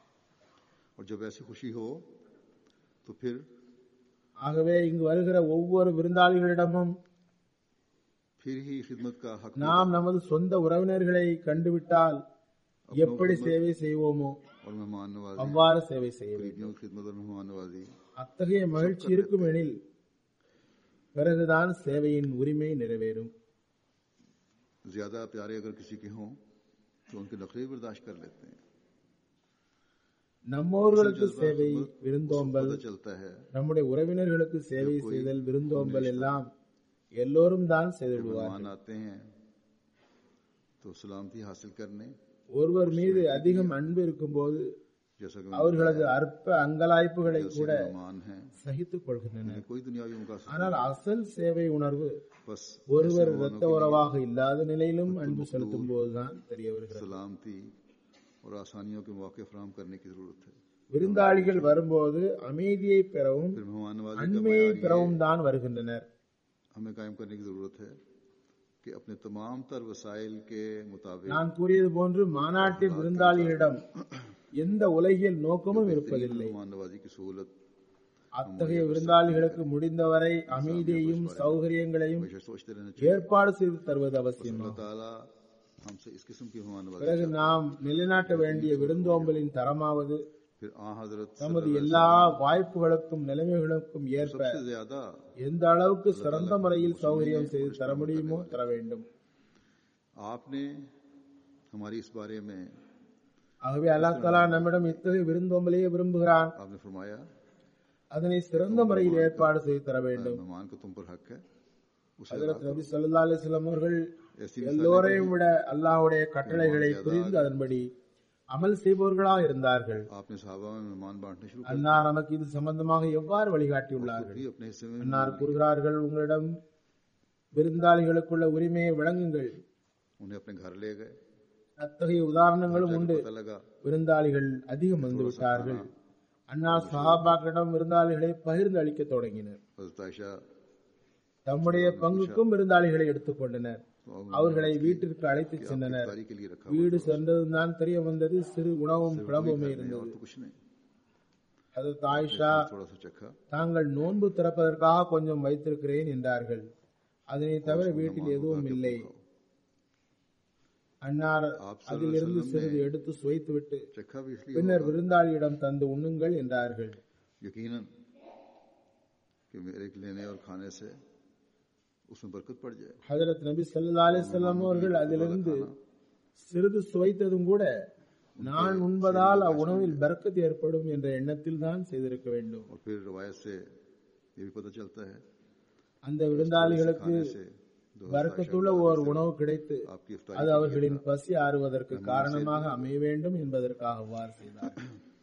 और जब ऐसी खुशी हो तो फिर ஆகவே இங்கு வருகிற ஒவ்வொரு விருந்தாளிகளிடமும் फिर ही खिदमत का हक நாம் நமது சொந்த உறவினர்களை கண்டுவிட்டால் எப்படி சேவை செய்வோமோ और मेहमान नवाजी அவ்வாறு சேவை செய்ய வேண்டும் गरीबियों की खिदमत और मेहमान नवाजी அத்தகைய மகிழ்ச்சி இருக்கும் எனில் பிறகுதான் சேவையின் உரிமை நிறைவேறும் ज्यादा प्यारे अगर किसी के हों तो उनके नखरे बर्दाश्त कर लेते हैं நம்மோர்களுக்கு சேவை விருந்தோம்பல் पता चलता है நம்முடைய உறவினர்களுக்கு சேவை செய்தல் விருந்தோம்பல் எல்லாம் எல்லோரும் தான் செய்திடுவார் मेहमान आते हैं तो सलामती हासिल करने ஒருவர் மீது அதிகம் அன்பு இருக்கும்போது जैसा कि அவர்களது அற்ப அங்கலாய்ப்புகளை கூட मेहमान हैं சகித்துக் கொள்கின்றனர் उन्हें कोई दुनियावी मुकासद ஆனால் அசல் சேவை உணர்வு बस ஒருவர் இரத்த உறவாக இல்லாத நிலையிலும் அன்பு செலுத்தும் போதுதான் தெரிய வருகிறது सलामती और आसानियों के मौके फराम करने की जरूरत है விருந்தாளிகள் வரும்போது அமைதியை பெறவும் फिर मेहमान नवाजी का அண்மையை मयार ये பெறவும் தான் வருகின்றனர் हमें कायम करने की जरूरत है कि अपने तमाम तर वसाइल के मुताबिक நான் கூறியது போன்று மாநாட்டில் விருந்தாளிகளிடம் எந்த உலகியல் நோக்கமும் இருப்பதில்லை मेहमान नवाजी की सहूलत அத்தகைய விருந்தாளிகளுக்கு முடிந்தவரை அமைதியையும் சௌகரியங்களையும் हमेशा सोचते रहना चाहिए ஏற்பாடு செய்து தருவது அவசியம் अल्लाह ताला हमसे इस किस्म की मेहमान नवाजी பிறகு நாம் நிலைநாட்ட வேண்டிய விருந்தோம்பலின் தரமாவது फिर आ हजरत நமது எல்லா வாய்ப்புகளுக்கும் நிலைமைகளுக்கும் ஏற்ப सबसे ज्यादा எந்த அளவுக்கு சிறந்த முறையில் சௌகரியம் செய்து தர முடியுமோ தர வேண்டும் आपने हमारी इस बारे में ஆகவே அல்லாஹ் தலா நம்மிடம் இத்தகைய விருந்தோம்பலையே விரும்புகிறான் आपने फरमाया அதனை சிறந்த முறையில் ஏற்பாடு செய்து தர வேண்டும் मेहमान को तुम पर हक है उसे ஹஜரத் நபி ஸல்லல்லாஹு அலைஹி வஸல்லம் அவர்கள் ऐसी எல்லோரையும் விட அல்லாஹ்வுடைய கட்டளைகளை புரிந்து அதன்படி அமல் செய்பவர்களாக இருந்தார்கள் आपने साहबा में मेहमान बांटने शुरू कर அன்னார் நமக்கு இது சம்பந்தமாக எவ்வாறு வழிகாட்டியுள்ளார்கள் दिए अपने हिस्से में அன்னார் கூறுகிறார்கள் உங்களிடம் விருந்தாளிகளுக்குள்ள உரிமையை வழங்குங்கள் उन्हें अपने घर ले गए அத்தகைய உதாரணங்களும் உண்டு पता लगा விருந்தாளிகள் அதிகம் வந்து விட்டார்கள் அன்னார் சஹாபாக்களிடம் விருந்தாளிகளை பகிர்ந்து அளிக்க தொடங்கினர் हजरत आयशा தம்முடைய பங்குக்கும் விருந்தாளிகளை எடுத்துக்கொண்டனர் तो அவர்களை வீட்டிற்கு அழைத்துச் சென்றனர் तारी के लिए रखा வீடு சென்றதும் தான் தெரிய வந்தது சிறு உணவும் குழம்புமே और இருந்தது तो कुछ नहीं அதற்கு ஆயிஷா थोड़ा सा चखा தாங்கள் நோன்பு திறப்பதற்காக கொஞ்சம் வைத்திருக்கிறேன் என்றார்கள் அதனை தவிர வீட்டில் எதுவும் இல்லை அன்னார் அதிலிருந்து சிறிது எடுத்து சுவைத்துவிட்டு चखा भी इसलिए பின்னர் விருந்தாளியிடம் தந்து உண்ணுங்கள் என்றார்கள் यकीनन कि मेरे लेने और खाने से उसमें बरकत पड़ जाए ஹஜரத் நபி ஸல்லல்லாஹு அலைஹி வஸல்லம் அவர்கள் அதிலிருந்து சிறிது சுவைத்ததும் கூட நான் உண்பதால் அவ்வுணவில் பரக்கத் ஏற்படும் என்ற எண்ணத்தில் தான் செய்திருக்க வேண்டும் और फिर रवायत से ये भी पता चलता है அந்த விருந்தாளிகளுக்கு खाने से दो பரக்கத்துள்ள ஓர் உணவு கிடைத்து आपकी इफ्तारी அது அவர்களின் பசி ஆறுவதற்கு காரணமாக அமைய வேண்டும் என்பதற்காக அவ்வாறு செய்தார்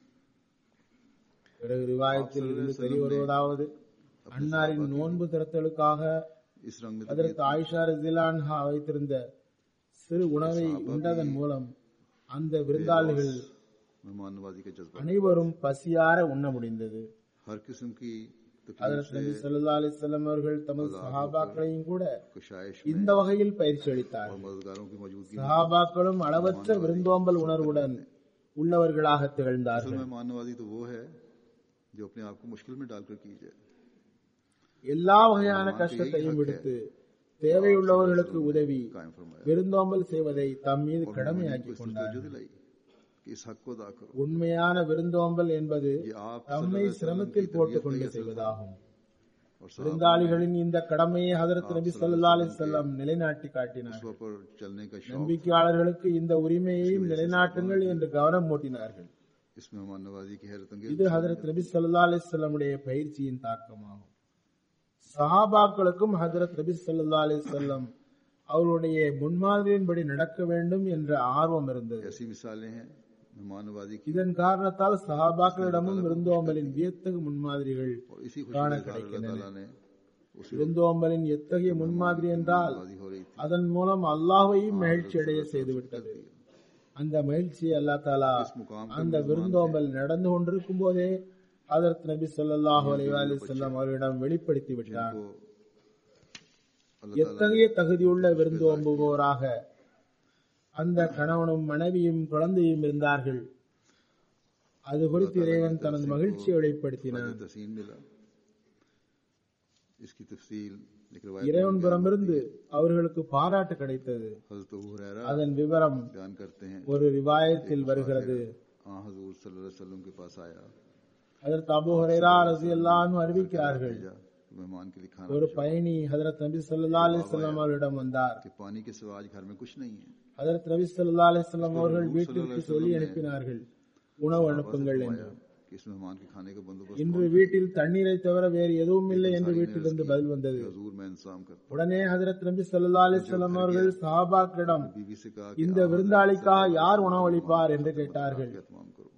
பிறகு ரிவாயத்தில் இருந்து தெரிய வருவதாவது அன்னாரின் நோன்பு திறத்தலுக்காக इस रंग में அதற்கு ஆயிஷா ரசிலான்ஹா வைத்திருந்த சிறு உணவை உண்டதன் மூலம் அந்த விருந்தாளிகள் मेहमान नवाजी का जज्बा அனைவரும் பசியார உண்ண முடிந்தது हर किस्म की तकलीफ ஹஜரத் நபி ஸல்லல்லாஹு அலைஹி வஸல்லம் அவர்கள் தமது சஹாபாக்களையும் கூட कशाइश இந்த வகையில் பயிற்சி அளித்தார் और मददगारों की मौजूदगी சஹாபாக்களும் அளவற்ற விருந்தோம்பல் உணர்வுடன் உள்ளவர்களாக असल திகழ்ந்தார்கள் मेहमान नवाजी तो वो है जो अपने आप को मुश्किल में डालकर की जाए எல்லா வகையான கஷ்டத்தையும் விடுத்து தேவையுள்ளவர்களுக்கு உதவி कायम फरमाया விருந்தோம்பல் செய்வதை தம் மீது को கடமையாக்கி इस கொண்டார் तवज्जो दिलाई कि इस हक को अदा करो உண்மையான விருந்தோம்பல் என்பது ये आप தம்மை सल्लल्लाहु अलैहि वसल्लम की சிரமத்தில் तरबियत போட்டுக்கொண்டு में ये असल செய்வதாகும் और साहब விருந்தாளிகளின் இந்த கடமையை ஹதரத் நபி ஸல்லல்லாஹு அலைஹி வஸல்லம் நிலைநாட்டி காட்டினார் उसवा पर चलने का शौक நம்பிக்கையாளர்களுக்கு இந்த உரிமையையும் நிலைநாட்டுங்கள் என்று கவனம் மூட்டினார்கள் इस मेहमान नवाजी की हैरत இது ஹதரத் நபி ஸல்லல்லாஹு அலைஹி வஸல்லமுடைய பயிற்சியின் தாக்கமாகும் சஹாபாக்களுக்கும் ஹதரத் நபி ஸல்லல்லாஹு அலைஹி வஸல்லம் அவருடைய முன்மாதிரியின்படி நடக்க வேண்டும் என்ற ஆர்வம் இருந்தது ऐसी मिसालें हैं मेहमान नवाजी की இதன் காரணத்தால் சஹாபாக்களிடமும் விருந்தோம்பலின் வியத்தகு முன்மாதிரிகள் और इसी खुशी காண में अल्लाह கிடைக்கின்றன ताला ने उसी விருந்தோம்பலின் எத்தகைய முன்மாதிரி என்றால் नवाजी हो रही थी அதன் மூலம் அல்லாஹ்வையும் மகிழ்ச்சி அடைய செய்துவிட்டது அந்த மகிழ்ச்சியை அல்லா தாலா அந்த விருந்தோம்பல் நடந்து கொண்டிருக்கும் போதே ஹதரத் நபி ஸல்லல்லாஹு அலைஹி வஸல்லம் அவர்களிடம் வெளிப்படுத்தி விட்டார் को अल्लाह எத்தகைய தகுதியுள்ள விருந்தோம்புவோராக அந்த கணவனும் மனைவியும் குழந்தையும் இருந்தார்கள் அது குறித்து இறைவன் தனது மகிழ்ச்சியை வெளிப்படுத்தினார் ताला तसीन मिला इसकी तफसील एक रवायत இறைவன் புறமிருந்து அவர்களுக்கு பாராட்டு கிடைத்தது हजरत अबू हुरैरा அதன் விவரம் बयान करते हैं ஒரு ரிவாயத்தில் வருகிறது आ हजूर सल्लल्लाहु अलैहि वसल्लम के पास आया ஹதரத் அபூ ஹுரைரா ரலியல்லாஹு அன்ஹு அறிவிக்கிறார்கள் भेजा कि मेहमान के लिए खाना ஒரு பயணி ஹதரத் நபி ஸல்லல்லாஹு அலைஹி வஸல்லம் அவர்களிடம் வந்தார் कि पानी के सिवा आज घर में कुछ नहीं है ஹதரத் நபி ஸல்லல்லாஹு அலைஹி வஸல்லம் அவர்கள் வீட்டிற்கு சொல்லி அனுப்பினார்கள் உணவு அனுப்புங்கள் என்று कि इस मेहमान के खाने का बंदोबस्त இன்று வீட்டில் தண்ணீரை தவிர வேறு எதுவும் இல்லை என்று வீட்டிலிருந்து பதில் வந்தது हजूर मैं इंतजाम करता உடனே ஹதரத் நபி ஸல்லல்லாஹு அலைஹி வஸல்லம் அவர்கள் சஹாபாக்களிடம் हूं। बीवी से कहा कि இந்த விருந்தாளிக்காக யார் உணவளிப்பார் என்று கேட்டார்கள் तमाम करो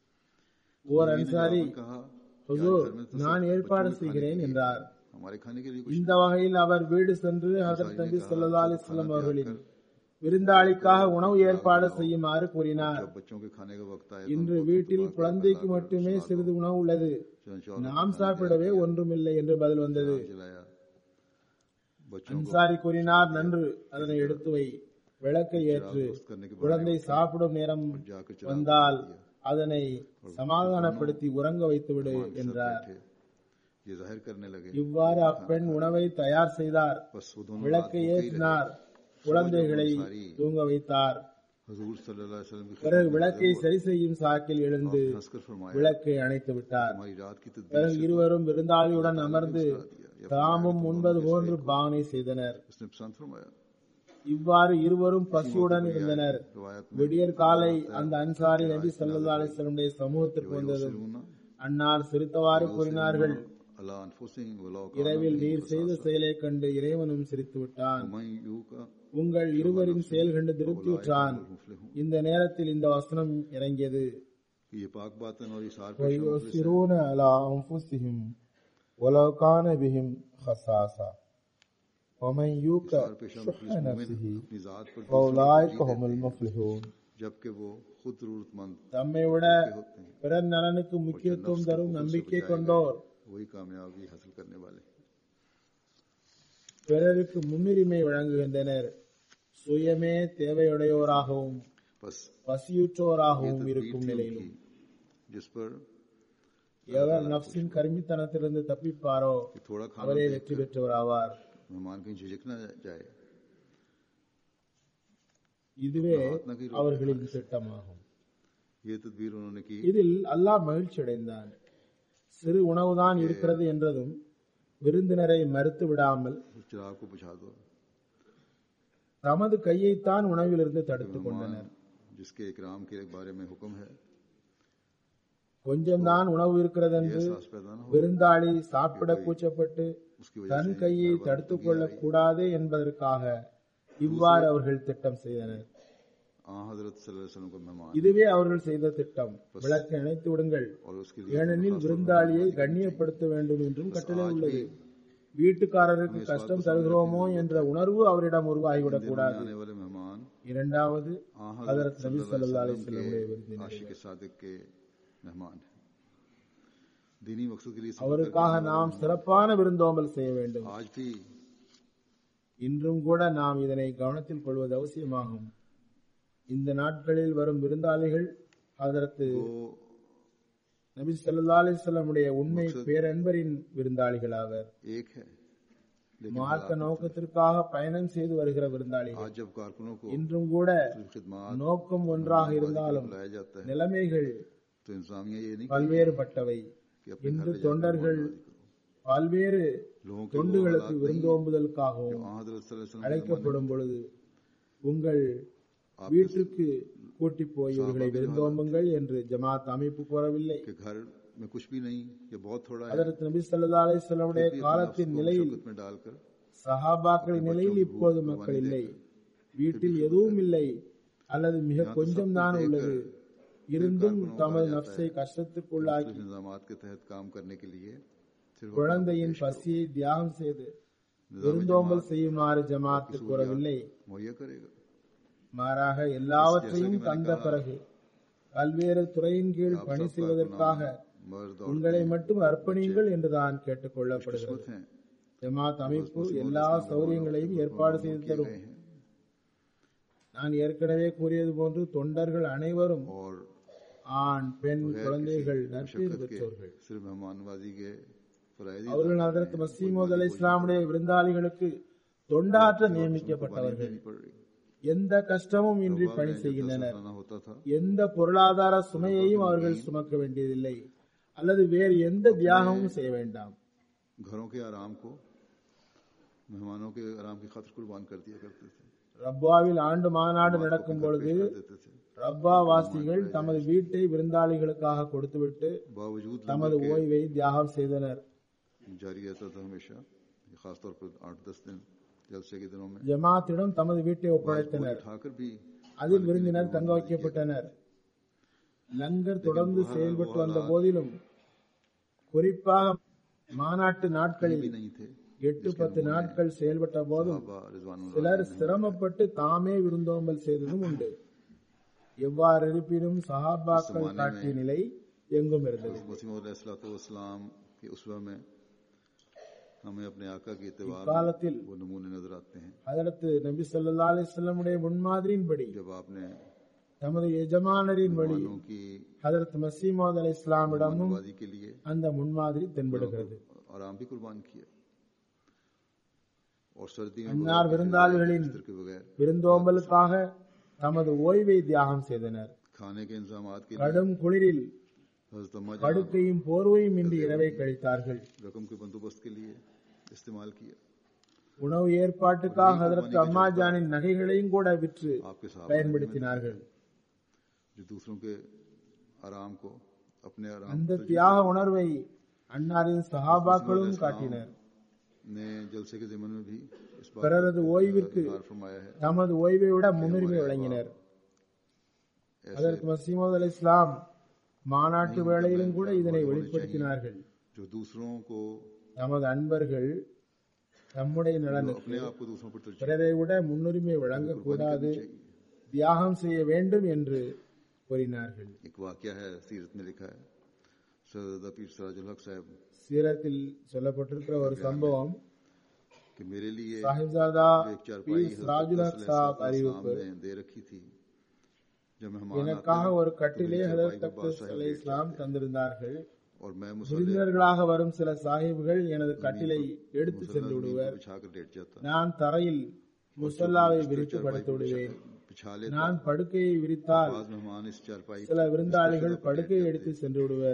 ஓர் அன்சாரி कहा ஹுசூர் நான் ஏற்பாடு செய்கிறேன் என்றார் हमारे खाने के लिए कुछ இந்த வகையில் அவர் வீடு சென்று ஹதரத் நபி ஸல்லல்லாஹு அலைஹி வஸல்லம் அவர்களின் விருந்தாளிக்காக உணவு ஏற்பாடு செய்யுமாறு கூறினார் जब बच्चों के खाने का वक्त आए இன்று வீட்டில் குழந்தைக்கு மட்டுமே சிறிது உணவு உள்ளது चंचौ நாம் சாப்பிடவே ஒன்றுமில்லை என்று பதில் வந்தது जलाया बच्चों அன்சாரி கூறினார் நன்று அதனை எடுத்து வை விளக்கை ஏற்று करने के குழந்தை சாப்பிடும் நேரம் जाकर चला வந்தால் அதனை சமாதானப்படுத்தி உறங்க வைத்துவிடு என்றார் थे ये जाहिर करने लगे இவ்வாறு அப்பெண் உணவை தயார் செய்தார் बस वो दोनों விளக்கை ஏற்றினார் குழந்தைகளை தூங்க வைத்தார் हजूर सल्लल्लाहु अलैहि वसल्लम की பிறகு விளக்கை சரி செய்யும் சாக்கில் எழுந்து खिदमत हंसकर फरमाया விளக்கை அணைத்து விட்டார் हमारी रात की तदबीर பிறகு இருவரும் விருந்தாளியுடன் அமர்ந்து தாமும் உண்பது போன்று பாவனை செய்தனர் उसने पसंद फरमाया இவ்வாறு இருவரும் பசியுடன் இருந்தனர் रवायत விடியற் காலை அந்த அன்சாரி நபி ஸல்லல்லாஹு அலைஹி வஸல்லமுடைய சமூகத்திற்கு வந்ததும் में அன்னார் சிரித்தவாறு கூறினார்கள் अला अनफुसिहिम वलौ இரவில் நீர் செய்த செயலைக் கண்டு இறைவனும் சிரித்து விட்டான் मैं यू का உங்கள் இருவரின் செயல் கண்டு திருப்தியுற்றான் இந்த நேரத்தில் இந்த வசனம் இறங்கியது कि ये पाक बातन और इशार पे ويؤثرون على أنفسهم ولو كان بهم خصاصة ومن يوق شح نفسه अपनी जात पर فأولئك هم المفلحون जबकि वो खुद जरूरतमंद தம்மை விட பிறர் நலனுக்கு முக்கியத்துவம் தரும் நம்பிக்கை கொண்டோர் वही कामयाबी हासिल करने वाले பிறருக்கு முன்னுரிமை வழங்குகின்றனர் சுயமே தேவையுடையோராகவும் बस பசியுற்றோராகவும் तदबीर இருக்கும் थी நிலையிலும் उनकी, जिस पर எவர் நப்சின் கருமித்தனத்திலிருந்து தப்பிப்பாரோ कि थोड़ा खाना அவரே வெற்றி பெற்றவராவார் मेहमान कहीं झिझक न जाए இதுவே அவர்களின் திட்டமாகும் ये तदबीर उन्होंने की இதில் அல்லாஹ் மகிழ்ச்சி அடைந்தான் சிறு உணவுதான் இருக்கிறது என்றதும் விருந்தினரை மறுத்து விடாமல் उस चिराग को बुझा दो தமது கையைத்தான் உணவிலிருந்து தடுத்துக் கொண்டனர் मेहमान जिसके इकराम के बारे में हुक्म है கொஞ்சம்தான் உணவு இருக்கிறதென்று एहसास पैदा न हो விருந்தாளி சாப்பிட கூச்சப்பட்டு उसकी वजह தன் से கையை बार-बार தடுத்துக் तंगी கொள்ளக் आई। கூடாது என்பதற்காக இவ்வாறு அவர்கள் திட்டம் செய்தனர் आ हजरत सल्लल्लाहु अलैहि वसल्लम का मेहमान இதுவே அவர்கள் செய்த திட்டம் விளக்கை அணைத்து விடுங்கள் और उसके लिए ஏனெனில் விருந்தாளியை கண்ணியப்படுத்த வேண்டும் என்றும் கட்டளை உள்ளது வீட்டுக்காரருக்கு கஷ்டம் தருகிறோமோ என்ற உணர்வு அவரிடம் உருவாகிவிடக் கூடாது आने वाले मेहमान இரண்டாவது आ ஹதரத் நபி ஸல்லல்லாஹு அலைஹி वसल्लम வஸல்லம் விருந்தினர் आशिक सादिक के मेहमान हैं दीनी मकसद के लिए सफर அவருக்காக நாம் சிறப்பான விருந்தோம்பல் செய்ய வேண்டும் करके आज भी இன்றும் கூட நாம் இதனை கவனத்தில் கொள்வது அவசியமாகும் இந்த நாட்களில் வரும் விருந்தாளிகள் ஹதரத்து वो நபி ஸல்லல்லாஹு அலைஹி வஸல்லமுடைய உண்மை பேரன்பரின் விருந்தாளிகள் ஆவர் एक है लेकिन மார்க்க நோக்கத்திற்காக பயணம் செய்து வருகிற விருந்தாளிகள் आज जब कारकुनों को இன்றும் கூட खिदमात நோக்கம் ஒன்றாக இருந்தாலும் बुलाया जाता है நிலைமைகள் तो इंतजामिया ये नहीं பல்வேறுபட்டவை कि अपने घर இன்று ले जाकर தொண்டர்கள் मौजूद करो பல்வேறு लोगों के वो தொண்டுகளுக்கு हालात नहीं விருந்தோம்புதலுக்காகவும் आ हजरत सल्लल्लाहु अलैहि वसल्लम के அழைக்கப்படும் பொழுது உங்கள் வீட்டுக்கு கூட்டி போய் இவர்களை விருந்தோம்புங்கள் என்று ஜமாத் அமைப்பு கோரவில்லை कि घर में कुछ भी नहीं ये बहुत थोड़ा है அதற்கு நபி ஸல்லல்லாஹு அலைஹி வஸல்லமுடைய காலத்தின் நிலையில் शक्कत में डालकर சஹாபாக்களின் நிலையில் இப்போது மக்கள் இல்லை வீட்டில் எதுவும் இல்லை அல்லது மிக கொஞ்சம் தான் உள்ளது இருந்தும் தமது நப்சை கஷ்டத்துக்குள்ளாக்கி इंतजाम के तहत काम करने के लिए सिर्फ குழந்தையின் பசியை தியாகம் செய்து விருந்தோம்பல் செய்யுமாறு ஜமாத்து கூறவில்லை मुहैया करेगा மாறாக எல்லாவற்றையும் தந்த பிறகு பல்வேறு துறையின் கீழ் பணி செய்வதற்காக मर्द और உங்களை மட்டும் அர்ப்பணியுங்கள் என்றுதான் கேட்டுக் கொள்ளப்படுகிறது किस्मत हैं ஜமாத் அமைப்பு எல்லா சௌகரியங்களையும் ஏற்பாடு செய்து தரும் गए हैं நான் ஏற்கனவே கூறியது போன்று தொண்டர்கள் அனைவரும் और ஆண் பெண் குழந்தைகள் நற்பேறு शक्कत பெற்றோர்கள் के सिर्फ मेहमानबाजी के फरायद அவர்கள் அதற்கு மசீமோத் அலை இஸ்லாமுடைய விருந்தாளிகளுக்கு தொண்டாற்ற நியமிக்கப்பட்டவர்கள் नहीं पड़ रही எந்த கஷ்டமும் இன்றி பணி செய்கின்றனர் लाना होता था எந்த பொருளாதார சுமையையும் அவர்கள் சுமக்க வேண்டியதில்லை அல்லது வேறு எந்த தியாகமும் செய்ய வேண்டாம் घरों के आराम को मेहमानों के आराम की खातिर कुर्बान कर दिया करते थे ரப்பாவில் ஆண்டு மாநாடு நடக்கும் பொழுது कर देते थे ரப்பா வாசிகள் தமது வீட்டை விருந்தாளிகளுக்காக கொடுத்துவிட்டு बावजूद தமது ஓய்வை தியாகம் செய்தனர் जारी रहता था हमेशा ये खासतौर पर आठ दस दिन जलसे के दिनों में ஜமாத்திடம் தமது வீட்டை ஒப்படைத்தனர் उठाकर भी அதில் விருந்தினர் தங்க வைக்கப்பட்டனர் லங்கர் தொடர்ந்து செயல்பட்டு வந்த போதிலும் குறிப்பாக மாநாட்டு நாட்களில் भी नहीं थे எட்டு பத்து நாட்கள் செயல்பட்ட போதும் बाबा रिजवान சிலர் சிரமப்பட்டு தாமே விருந்தோம்பல் செய்ததும் உண்டு எவ்வாறு இருப்பினும் சஹாபாக்கள் காட்டிய நிலை எங்கும் இருந்தது वसीम के उसवा में हमें अपने आका के एतबार காலத்தில் वो नमूने नजर आते हैं அதற்கு நபி ஸல்லல்லாஹு அலைஹி வஸல்லமுடைய முன்மாதிரியின்படி जब आपने தமது எஜமானரின் வழி मेहमानों की ஹதரத் மசீமோத் அலை இஸ்லாமிடமும் नवाजी के लिए அந்த முன்மாதிரி தென்படுகிறது आराम भी कुर्बान किया और सर्दी में அன்னார் விருந்தாளிகளின் बिस्तर के बगैर விருந்தோம்பலுக்காக தமது ஓய்வை தியாகம் செய்தனர் खाने के इंतजाम के लिए கடும் குளிரில் हजरत अम्मा जहां படுக்கையும் போர்வையும் இன்றி இரவை கழித்தார்கள் रकम के बंदोबस्त के लिए इस्तेमाल किया உணவு ஏற்பாட்டுக்காக ஹதரத் அம்மாஜானின் நகைகளையும் கூட விற்று आपके साथ பயன்படுத்தினார்கள் जो दूसरों के आराम को अपने आराम அந்த தியாக உணர்வை அன்னாரின் சஹாபாக்களும் காட்டினர் ने जलसे के जिमन में भी इस बात பிறரது ஓய்விற்கு का फरमाया है தமது ஓய்வை விட முன்னுரிமை வழங்கினர் அதற்கு மசீமது அலி இஸ்லாம் மாநாட்டு வேளையிலும் கூட இதனை வெளிப்படுத்தினார்கள் जो दूसरों को நமது அன்பர்கள் நம்முடைய நலனுக்கு अपने आप को दूसरों पर तरजीह பிறரை விட முன்னுரிமை வழங்கக்கூடாது தியாகம் செய்ய வேண்டும் என்று கூறினார்கள் एक वाक्य है सीरत में लिखा है सरदा पीर सराजुल हक साहब சீரத்தில் சொல்லப்பட்டிருக்கிற ஒரு சம்பவம் कि मेरे लिए சாஹிப்சாதா एक चारपाई பீர் சிராஜுல் हक சாப் அறிவிப்பு ने दे रखी थी जब मेहमान எனக்காக ஒரு கட்டிலே ஹதரத் தக்தஸ் அலை இஸ்லாம் தந்திருந்தார்கள் और मैं मुसल्ले விருந்தினர்களாக வரும் சில சாஹிப்கள் எனது கட்டிலை எடுத்து சென்று விடுவர் बिछाकर लेट जाता நான் தரையில் முசல்லாவை விரித்து படுத்து விடுவேன் बिछा लेता நான் படுக்கையை விரித்தால் आज मेहमान इस चारपाई சில விருந்தாளிகள் படுக்கையை எடுத்து சென்று விடுவர்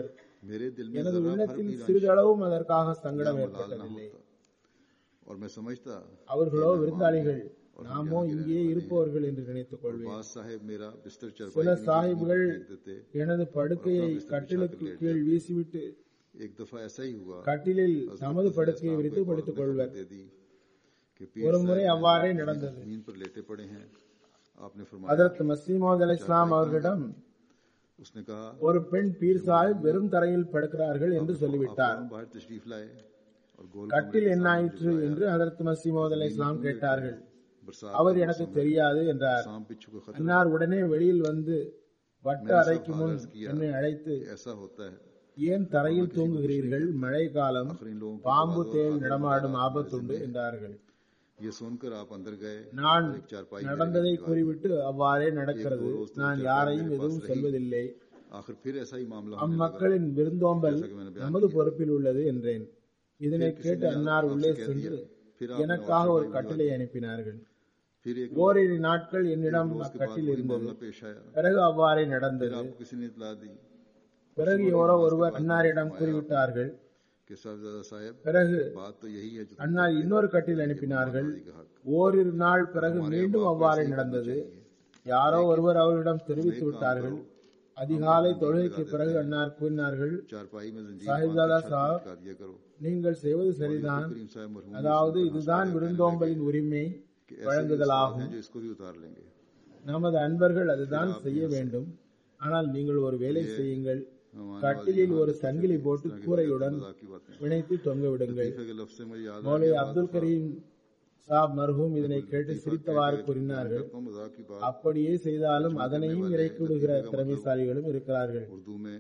मेरे दिल में எனது जरा भर உள்ளத்தில் भी रंज சிறிதளவும் அதற்காக या சங்கடம் मलाल न ஏற்பட்டதில்லை होता और मैं समझता அவர்களோ விருந்தாளிகள் நாமோ இங்கே இருப்பவர்கள் என்று நினைத்துக் கொள்வேன் बास साहेब मेरा बिस्तर சில चरपाई के சாஹிப்கள் नीचे फेंक देते எனது படுக்கையை கட்டிலுக்கு கீழ் வீசிவிட்டு एक दफा ऐसा ही हुआ கட்டிலில் हजरत தமது हसन படுக்கையை इस्लाम விரித்து को एक औरत படுத்துக் ने கொள்வர் खबर दे दी कि ஒரு पीर முறை साहब அவ்வாறே நடந்தது जमीन पर लेटे पड़े हैं आपने फरमाया அதற்கு மசீமோத் அலி இஸ்லாம் அவர்களிடம் उसने कहा ஒரு பெண் பீர் சாஹிப் வெறும் தரையில் படுக்கிறார்கள் என்று आप சொல்லிவிட்டார் फौरन बाहर तशरीफ लाए और गोल கட்டில் என்ன ஆயிற்று என்று அதற்கு மசீமோத் அலி இஸ்லாம் கேட்டார்கள் बरसात அவர் எனக்கு தெரியாது என்றார் सांप बिच्छू का खतरा அன்னார் உடனே வெளியில் வந்து வட்ட அறைக்கு முன் என்னை அழைத்து ऐसा होता है ஏன் தரையில் தூங்குகிறீர்கள் மழை காலம் आखिर इन लोगों பாம்பு தேள் நடமாடும் ஆபத்துண்டு என்றார்கள் ये सुनकर आप अंदर गए நான் एक चारपाई நடந்ததை கூறிவிட்டு அவ்வாறே நடக்கிறது நான் யாரையும் எதுவும் சொல்வதில்லை आखिर फिर ऐसा ही मामला होने लगा। அம்மக்களின் விருந்தோம்பல் நமது பொறுப்பில் உள்ளது என்றேன் இதனை கேட்டு அன்னார் உள்ளே சென்று எனக்காக ஒரு கட்டளை அனுப்பினார்கள் फिर एक ஓரிரு நாட்கள் என்னிடம் उसके बाद அக்கட்டில் वही இருந்தது मामला पेश आया பிறகு அவ்வாறே நடந்தது आपको किसी ने इतला दी பிறகு எவரோ ஒருவர் அன்னாரிடம் கூறிவிட்டார்கள் कि साहबजादा साहब பிறகு बात तो यही है जो அன்னார் இன்னொரு கட்டில் அனுப்பினார்கள் का हक ஓரிரு நாள் பிறகு மீண்டும் அவ்வாறே நடந்தது யாரோ ஒருவர் அவர்களிடம் தெரிவித்து விட்டார்கள் அதிகாலை தொழுகைக்கு பிறகு அன்னார் கூறினார்கள் चारपाई में जंजीर साहिबजादा बांध के छत साहब, लटका दिया करो நீங்கள் செய்வது சரிதான் करीम साहब मरहूम அதாவது இதுதான் விருந்தோம்பலின் உரிமை कि ऐसे भी வழங்குதலாகும் हैं जो इसको भी उतार लेंगे நமது அன்பர்கள் அதுதான் செய்ய வேண்டும் ஆனால் நீங்கள் ஒரு வேலை செய்யுங்கள் கட்டிலில் ஒரு சங்கிலி போட்டு கூரையுடன் मजाक की बातें பிணைத்து தொங்க விடுங்கள் लतीफे के लफ्ज से मुझे याद आ மௌலை गया அப்துல் கரீம் சாப் மர்ஹூம் இதனை கேட்டு சிரித்தவாறு கூறினார்கள் तो मजाक की बात அப்படியே செய்தாலும் அதனையும் இறக்கி விடுகிற திறமைசாலிகளும் இருக்கிறார்கள் उर्दू में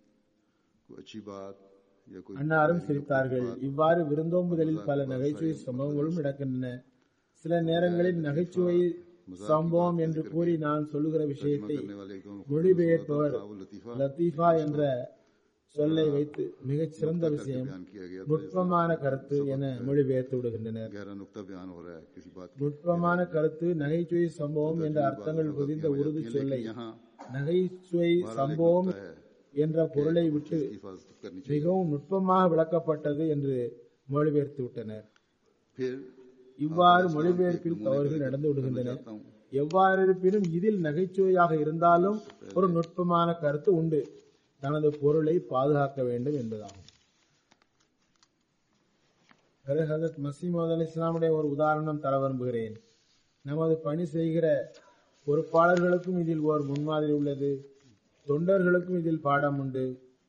कोई अच्छी बात या कोई அன்னாரும் சிரித்தார்கள் இவ்வாறு விருந்தோம்புதலில் பல நகைச்சுவை சம்பவங்களும் நடக்கின்றன சில நேரங்களில் நகைச்சுவை சம்பவம் என்று கூறி நான் சொல்லுகிற விஷயத்தை करने वाले एकदम மொழிபெயர்ப்பவர் वो लतीफा லத்தீஃபா என்ற சொல்லை வைத்து மிகச் சிறந்த விஷயம் बयान किया गया நுட்பமான கருத்து என மொழிபெயர்த்து விடுகின்றனர் गहरा नुक्ता बयान हो रहा है किसी बात की நுட்பமான கருத்து நகைச்சுவை சம்பவம் என்ற அர்த்தங்கள் புதிந்த உருது சொல்லை यहाँ நகைச்சுவை சம்பவம் है என்ற பொருளை விட்டு हिफाजत करनी चाहिए மிகவும் நுட்பமாக விளக்கப்பட்டது என்று மொழிபெயர்த்து விட்டனர் फिर இவ்வாறு மொழிபெயர்ப்பில் தவறுகள் நடந்து விடுகின்றன आता हूँ எவ்வாறு இருப்பினும் இதில் நகைச்சுவையாக இருந்தாலும் ஒரு நுட்பமான கருத்து உண்டு தனது பொருளை பாதுகாக்க வேண்டும் என்பதாகும் பிறகு ஹசரத் மசீமது அலி இஸ்லாமுடைய ஒரு உதாரணம் தர விரும்புகிறேன் நமது பணி செய்கிற பொறுப்பாளர்களுக்கும் இதில் ஓர் முன்மாதிரி உள்ளது தொண்டர்களுக்கும் இதில் பாடம் உண்டு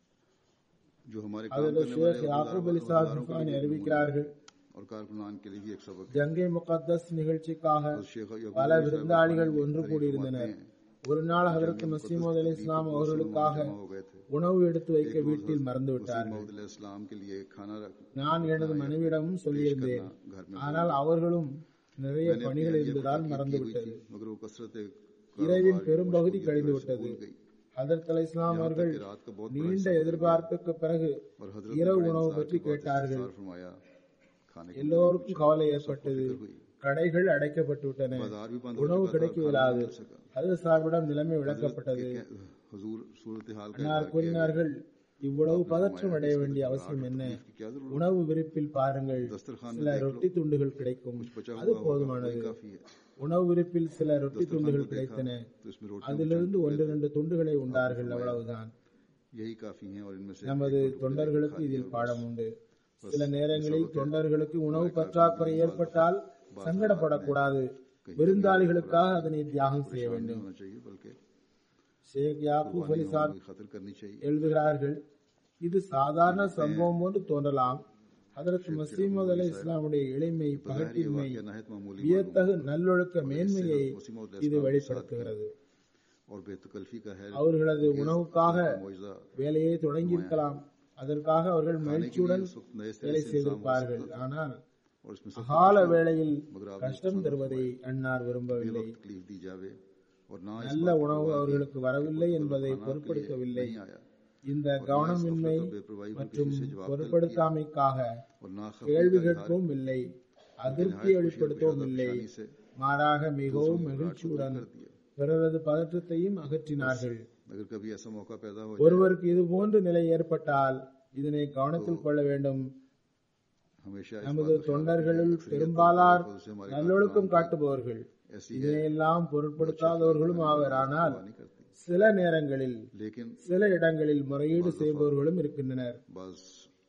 जो हमारे काम அதில் करने वाले ஷேக் யாக்கூப் அலி சாஹிப் ஹுசானி அறிவிக்கிறார்கள் और कारकुनान के लिए भी एक सबक है ஜங்கே முகத்தஸ் நிகழ்ச்சிக்காக तो शेख याकूब பல अली साहब விருந்தாளிகள் फरमाते ஒன்று हैं, கூடியிருந்தனர் हैं, ஒரு நாள் ஹதரத் மசீமது அலி இஸ்லாம் அவர்களுக்காக जमा हो गए थे உணவு எடுத்து வைக்க வீட்டில் மறந்து விட்டார்கள் मऊद इस्लाम के लिए खाना रख நான் எனது மனைவிடமும் சொல்லியிருந்தேன் घर में ஆனால் அவர்களும் நிறைய பணிகள் இருந்ததால் மறந்து की हुई விட்டது थी मगर वो कसरत இரவின் பெரும்பகுதி கழிந்து விட்டது गई ஹதரத் அலி இஸ்லாம் அவர்கள் कि रात का बहुत நீண்ட எதிர்பார்ப்புக்கு பிறகு और हजरत இரவு உணவு பற்றி கேட்டார்கள் इस्तार फरमाया खाने के எல்லோருக்கும் கவலை ஏற்பட்டது கடைகள் அடைக்கப்பட்டு விட்டன बाजार भी बंद உணவு हो चुका था கிடைக்க और खाना இயலாது नहीं मिल सका ஹதரத் சாஹிபிடம் நிலைமை விளக்கப்பட்டது कि हुजूर सूरत हाल का அன்னார் கூறினார்கள் இவ்வளவு பதற்றம் அடைய வேண்டிய அவசியம் என்ன की क्या जरूरत உணவு விரிப்பில் பாருங்கள் दस्तरखान சில ரொட்டி துண்டுகள் கிடைக்கும் बचा அது हुआ होगा போதுமானது वही काफी है உணவு விரிப்பில் சில ரொட்டி துண்டுகள் கிடைத்தன तो इसमें रोटी அதிலிருந்து ஒன்று ரெண்டு துண்டுகளை உண்டார்கள் அவ்வளவுதான் यही काफी है और इनमें से நமது தொண்டர்களுக்கு இதில் பாடம் உண்டு சில நேரங்களில் தொண்டர்களுக்கு உணவு பற்றாக்குறை ஏற்பட்டால் சங்கடப்படக்கூடாது விருந்தாளிகளுக்காக அதனை தியாகம் செய்ய வேண்டும் होना चाहिए बल्कि ஷேக் யாக்கூப் அலி சாப் कोई खतर करनी चाहिए எழுதுகிறார்கள் இது சாதாரண சம்பவம் போன்று தோன்றலாம் அதற்கு மசீமது அலி இஸ்லாமுடைய எளிமை பகட்டின்மை क्या नाहित मामूली வியத்தகு நல்லொழுக்க மேன்மையை இது வெளிப்படுத்துகிறது और बेतकल्फी का है அவர்களது உணவுக்காக मुआवजा வேலையை தொடங்கியிருக்கலாம் அதற்காக அவர்கள் மகிழ்ச்சியுடன் इस वक्त नए सिरे வேலை से செய்திருப்பார்கள் ஆனால் और इसमें सब கால வேளையில் கஷ்டம் தருவதை அன்னார் விரும்பவில்லை वक्त तकलीफ दी जावे और ना इस நல்ல உணவு அவர்களுக்கு வரவில்லை என்பதை பொருட்படுத்தவில்லை नहीं आया இந்த கவனமின்மை बेपरवाही पर மற்றும் किसी से जवाब பொருட்படுத்தாமைக்காக और ना கேள்வி கேட்கவும் இல்லை அதிருப்தி வெளிப்படுத்தவும் இல்லை से மாறாக மிகவும் மகிழ்ச்சியுடன் பிறரது பதற்றத்தையும் அகற்றினார்கள் अगर कभी ऐसा मौका पैदा हो जाए ஒருவருக்கு இது போன்ற நிலை ஏற்பட்டால் இதனை கவனத்தில் கொள்ள வேண்டும் हमेशा इस நமது बात का ख्याल தொண்டர்களுள் रखें कि பெரும்பாலார் खुद से हमारे நல்லொழுக்கம் காட்டுபவர்கள் ऐसी है இதனையெல்லாம் பொருட்படுத்தாதவர்களும் ஆவர் ஆனால் नहीं करती சில நேரங்களில் लेकिन சில இடங்களில் முறையீடு செய்பவர்களும் இருக்கின்றனர் बाज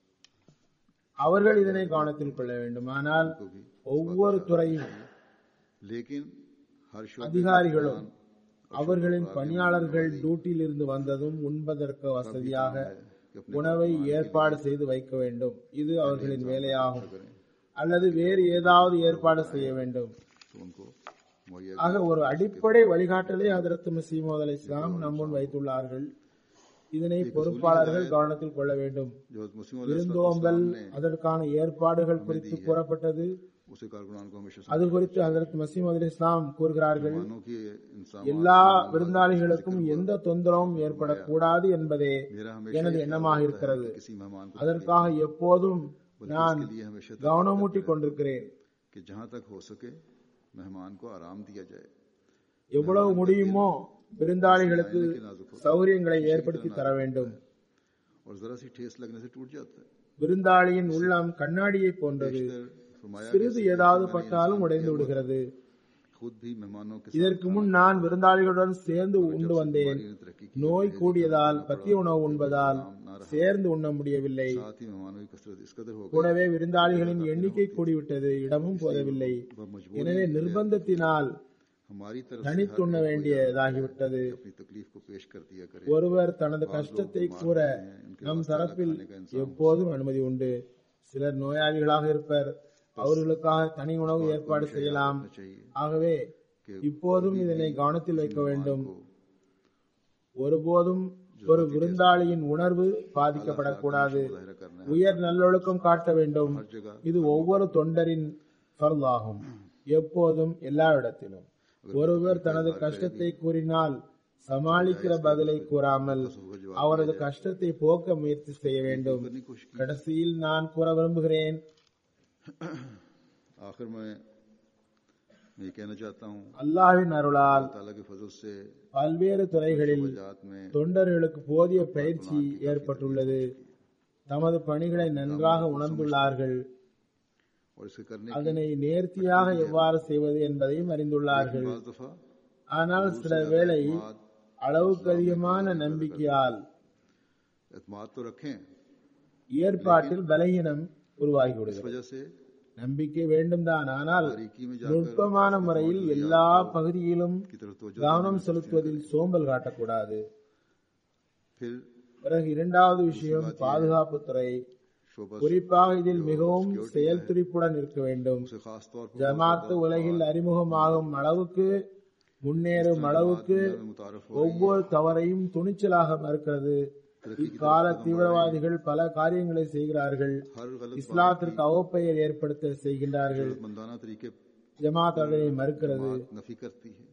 அவர்கள் இதனை கவனத்தில் கொள்ள வேண்டும் ஆனால் को भी ஒவ்வொரு துறையும் लेकिन हर शोबे का அதிகாரிகளும் ध्यान அவர்களின் பணியாளர்கள் டியூட்டியில் இருந்து வந்ததும் உண்பதற்கு வசதியாக कि अपने உணவை ஏற்பாடு செய்து வைக்க வேண்டும் இது அவர்களின் வேலையாகும் करें அல்லது வேறு ஏதாவது ஏற்பாடு செய்ய வேண்டும் तो उनको मुहैया ஆக ஒரு அடிப்படை வழிகாட்டலை ஹதரத் மசீமோத் அலை இஸ்லாம் நம்முன் வைத்துள்ளார்கள் இதனை பொறுப்பாளர்கள் கவனத்தில் கொள்ள வேண்டும் जो मुस्लिम விருந்தோம்பல் அதற்கான ஏற்பாடுகள் குறித்து கூறப்பட்டது उसे कारकुनान को हमेशा அது குறித்து ஹதரத் மசீமோத் அலி இஸ்லாம் கூறுகிறார்கள் मानो कि इंसान எல்லா விருந்தாளிகளுக்கும் எந்த தொந்தரவும் ஏற்படக்கூடாது என்பதே मेरा हमेशा எனது எண்ணமாக இருக்கிறது किसी मेहमान को அதற்காக எப்போதும் நான் के लिए हमेशा கவனமூட்டிக் கொண்டிருக்கிறேன் कि जहां तक हो सके मेहमान को आराम दिया जाए எவ்வளவு முடியுமோ விருந்தாளிகளுக்கு சௌகரியங்களை ஏற்படுத்தி தர வேண்டும் और जरा सी ठेस लगने से टूट जाता है விருந்தாளியின் உள்ளம் கண்ணாடியை போன்றது फिर फरमाया சிறிது ஏதாவது பட்டாலும் உடைந்து விடுகிறது खुद भी मेहमानों के இதற்கு முன் நான் விருந்தாளிகளுடன் சேர்ந்து உண்டு வந்தேன் साथ तरक्की की நோய் கூடியதால் பத்திய உணவு உண்பதால் சேர்ந்து உண்ண முடியவில்லை साथ ही मेहमानों की कसरत इस कदर हो गई கூடவே விருந்தாளிகளின் எண்ணிக்கை கூடிவிட்டது இடமும் போதவில்லை वह मजबूर எனவே நிர்பந்தத்தினால் हमारी तरफ से தனித்துண்ண வேண்டியதாகிவிட்டது अपनी तकलीफ को पेश कर दिया करे ஒருவர் தனது கஷ்டத்தை கூற நம் தரப்பில் எப்போதும் அனுமதி உண்டு சிலர் நோயாளிகளாக இருப்பர் அவர்களுக்காக தனி உணவு ஏற்பாடு செய்யலாம் चाहिए ஆகவே இப்போதும் இதனை கவனத்தில் வைக்க வேண்டும் ஒருபோதும் ஒரு விருந்தாளியின் உணர்வு பாதிக்கப்படக்கூடாது जाहिर करना है உயர் நல்லொழுக்கம் காட்ட வேண்டும் हर जगह இது ஒவ்வொரு தொண்டரின் ஃபர்லாகும் எப்போதும் எல்லா இடத்திலும் ஒருவர் தனது கஷ்டத்தை கூறினால் சமாளிக்கிற பதிலை கூறாமல் அவரது கஷ்டத்தை போக்க முயற்சி செய்ய வேண்டும் करने की कोशिश கடைசியில் நான் கூற விரும்புகிறேன் की आखिर में मैं ये कहना चाहता हूँ அல்லாஹ்வின் அருளால் ताला के फजल से பல்வேறு துறைகளில் जात में தொண்டர்களுக்கு போதிய பயிற்சி ஏற்பட்டுள்ளது தமது பணிகளை நன்றாக உணர்ந்துள்ளார்கள் और इसके करने அதனை நேர்த்தியாக எவ்வாறு செய்வது என்பதையும் அறிந்துள்ளார்கள் बाज दफा ஆனால் சில வேளை அளவுக்கு அதிகமான நம்பிக்கையால் एतमाद तो रखें ஏற்பாட்டில் பலகீனம் உருவாகிவிடுகிறது इस वजह से நம்பிக்கை வேண்டும் தான் ஆனால் बारीकी में जाकर நுட்பமான முறையில் எல்லா பகுதியிலும் की तरफ तवज्जो கவனம் செலுத்துவதில் சோம்பல் காட்டக்கூடாது फिर பிறகு இரண்டாவது விஷயம் பாதுகாப்பு துறை शोबा குறிப்பாக இதில் மிகவும் செயல் துடிப்புடன் இருக்க வேண்டும் से खास तौर पर ஜமாத்து உலகில் அறிமுகமாகும் அளவுக்கு முன்னேறும் அளவுக்கு में मुतारफ हो ஒவ்வொரு தவறையும் துணிச்சலாக மறுக்கிறது இக்கால தீவிரவாதிகள் பல காரியங்களை செய்கிறார்கள் हर गलत இஸ்லாத்திற்கு அவப்பெயர் ஏற்படுத்த செய்கின்றார்கள் मंदाना तरीके ஜமாத் அதனை மறுக்கிறது बात नफी करती है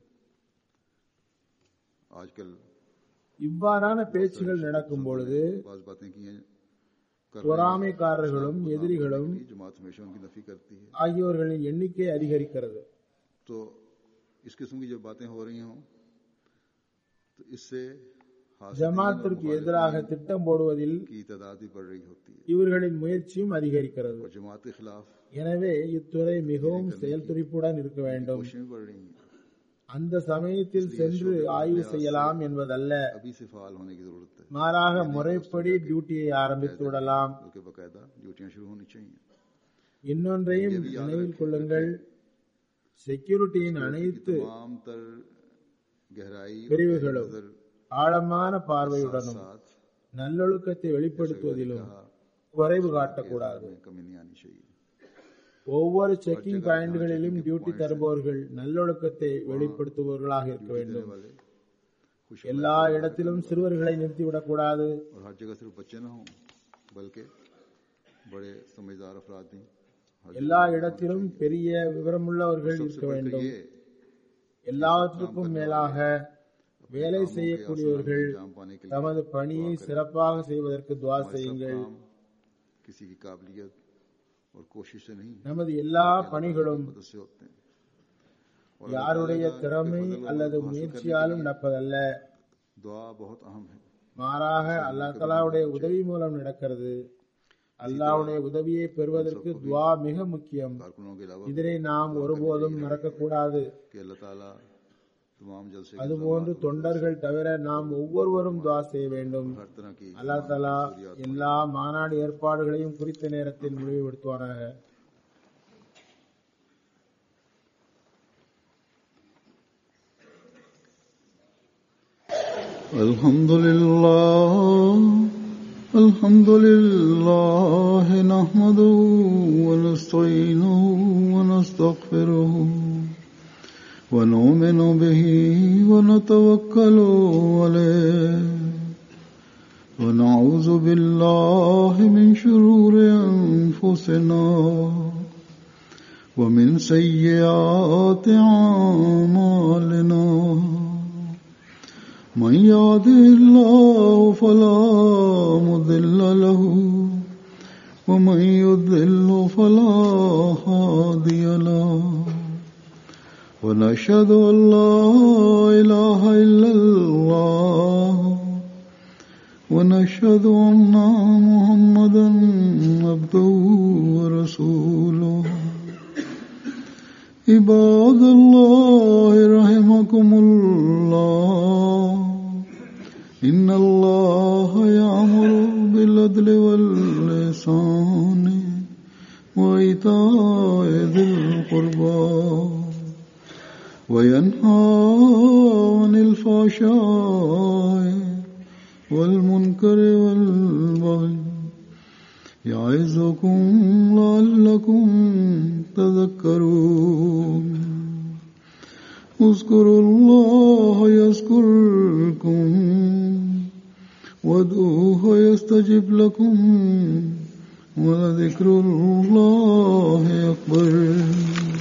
आजकल இவ்வாறான பேச்சுகள் நடக்கும் பொழுது बाज बातें की हैं कर பொறாமைக்காரர்களும் எதிரிகளும் रही जमात हमेशा उनकी नफी करती है ஆகியோர்களின் எண்ணிக்கை அதிகரிக்கிறது तो इस किस्म की जब बातें हो रही हों तो इससे हासिल ஜமாத்திற்கு எதிராக திட்டம் போடுவதில் की तादाद भी बढ़ रही होती है இவர்களின் முயற்சியும் அதிகரிக்கிறது और जमात के खिलाफ எனவே இத்துறை மிகவும் செயல் துடிப்புடன் இருக்க வேண்டும் कोशिशें भी बढ़ रही हैं அந்த சமயத்தில் சென்று ஆய்வு செய்யலாம் என்பதல்ல अभी से फाल होने की जरूरत है மாறாக முறைப்படி டியூட்டியை ஆரம்பித்து விடலாம் बल्कि बाकायदा ड्यूटियां शुरू होनी चाहिए இன்னொன்றையும் நினைவில் கொள்ளுங்கள் செக்யூரிட்டியின் அனைத்து तमाम तर गहराई और பிரிவுகளும் नजर ஆழமான பார்வையுடனும் साथ நல்லொழுக்கத்தை வெளிப்படுத்துவதிலும் குறைவு காட்டக்கூடாது में कमी नहीं आनी चाहिए ஒவ்வொரு செக்கிங் பாயிண்ட்களிலும் டியூட்டி தருபவர்கள் நல்லொழுக்கத்தை வெளிப்படுத்துபவர்களாக இருக்க வேண்டும் वाले खुश எல்லா இடத்திலும் சிறுவர்களை நிறுத்திவிடக்கூடாது और हर जगह सिर्फ बच्चे ना हों बल्कि बड़े समझदार अफराद भी हर எல்லா இடத்திலும் பெரிய விவரமுள்ளவர்கள் இருக்க வேண்டும் ये எல்லாவற்றுக்கும் மேலாக வேலை செய்யக்கூடியவர்கள் जाम पाने के लिए தமது பணியை சிறப்பாக செய்வதற்கு துவா செய்யுங்கள் काम किसी की काबिलियत और कोशिश से नहीं நமது எல்லா பணிகளும் मदद से होते हैं யாருடைய திறமை அல்லது முயற்சியாலும் நடப்பதல்ல दुआ बहुत अहम है மாறாக அல்லாஹ் தலாவுடைய உதவி மூலம் நடக்கிறது அல்லாஹ்வுடைய உதவியை பெறுவதற்கு துவா மிக முக்கியம் कारकुनों के अलावा இதனை நாம் ஒருபோதும் மறக்கக்கூடாது कि अल्लाह ताला तमाम जलसे के அதுபோன்று தொண்டர்கள் தவிர நாம் ஒவ்வொருவரும் துவா செய்ய வேண்டும் हर तरह की அல்லாஹ் தலா எல்லா மாநாடு ஏற்பாடுகளையும் குறித்த நேரத்தில் முடிவுபடுத்துவாராக الحمد لله الحمد لله نحمده ونستعينه ونستغفره ونؤمن به ونتوكل عليه ونعوذ بالله من شرور أنفسنا ومن سيئات أعمالنا من يهده الله فلا مضل له ومن يضلل فلا هادي له ونشهد أن لا إله إلا الله ونشهد أن محمدا عبده ورسوله عباد الله رحمكم الله إن الله يأمر بالعدل واللسان وإيتاء ذي القربى وينهى عن الفحشاء والمنكر والبغي يعظكم لعلكم تذكرون اذكروا الله يذكركم وادعوه يستجب لكم ولذكر الله أكبر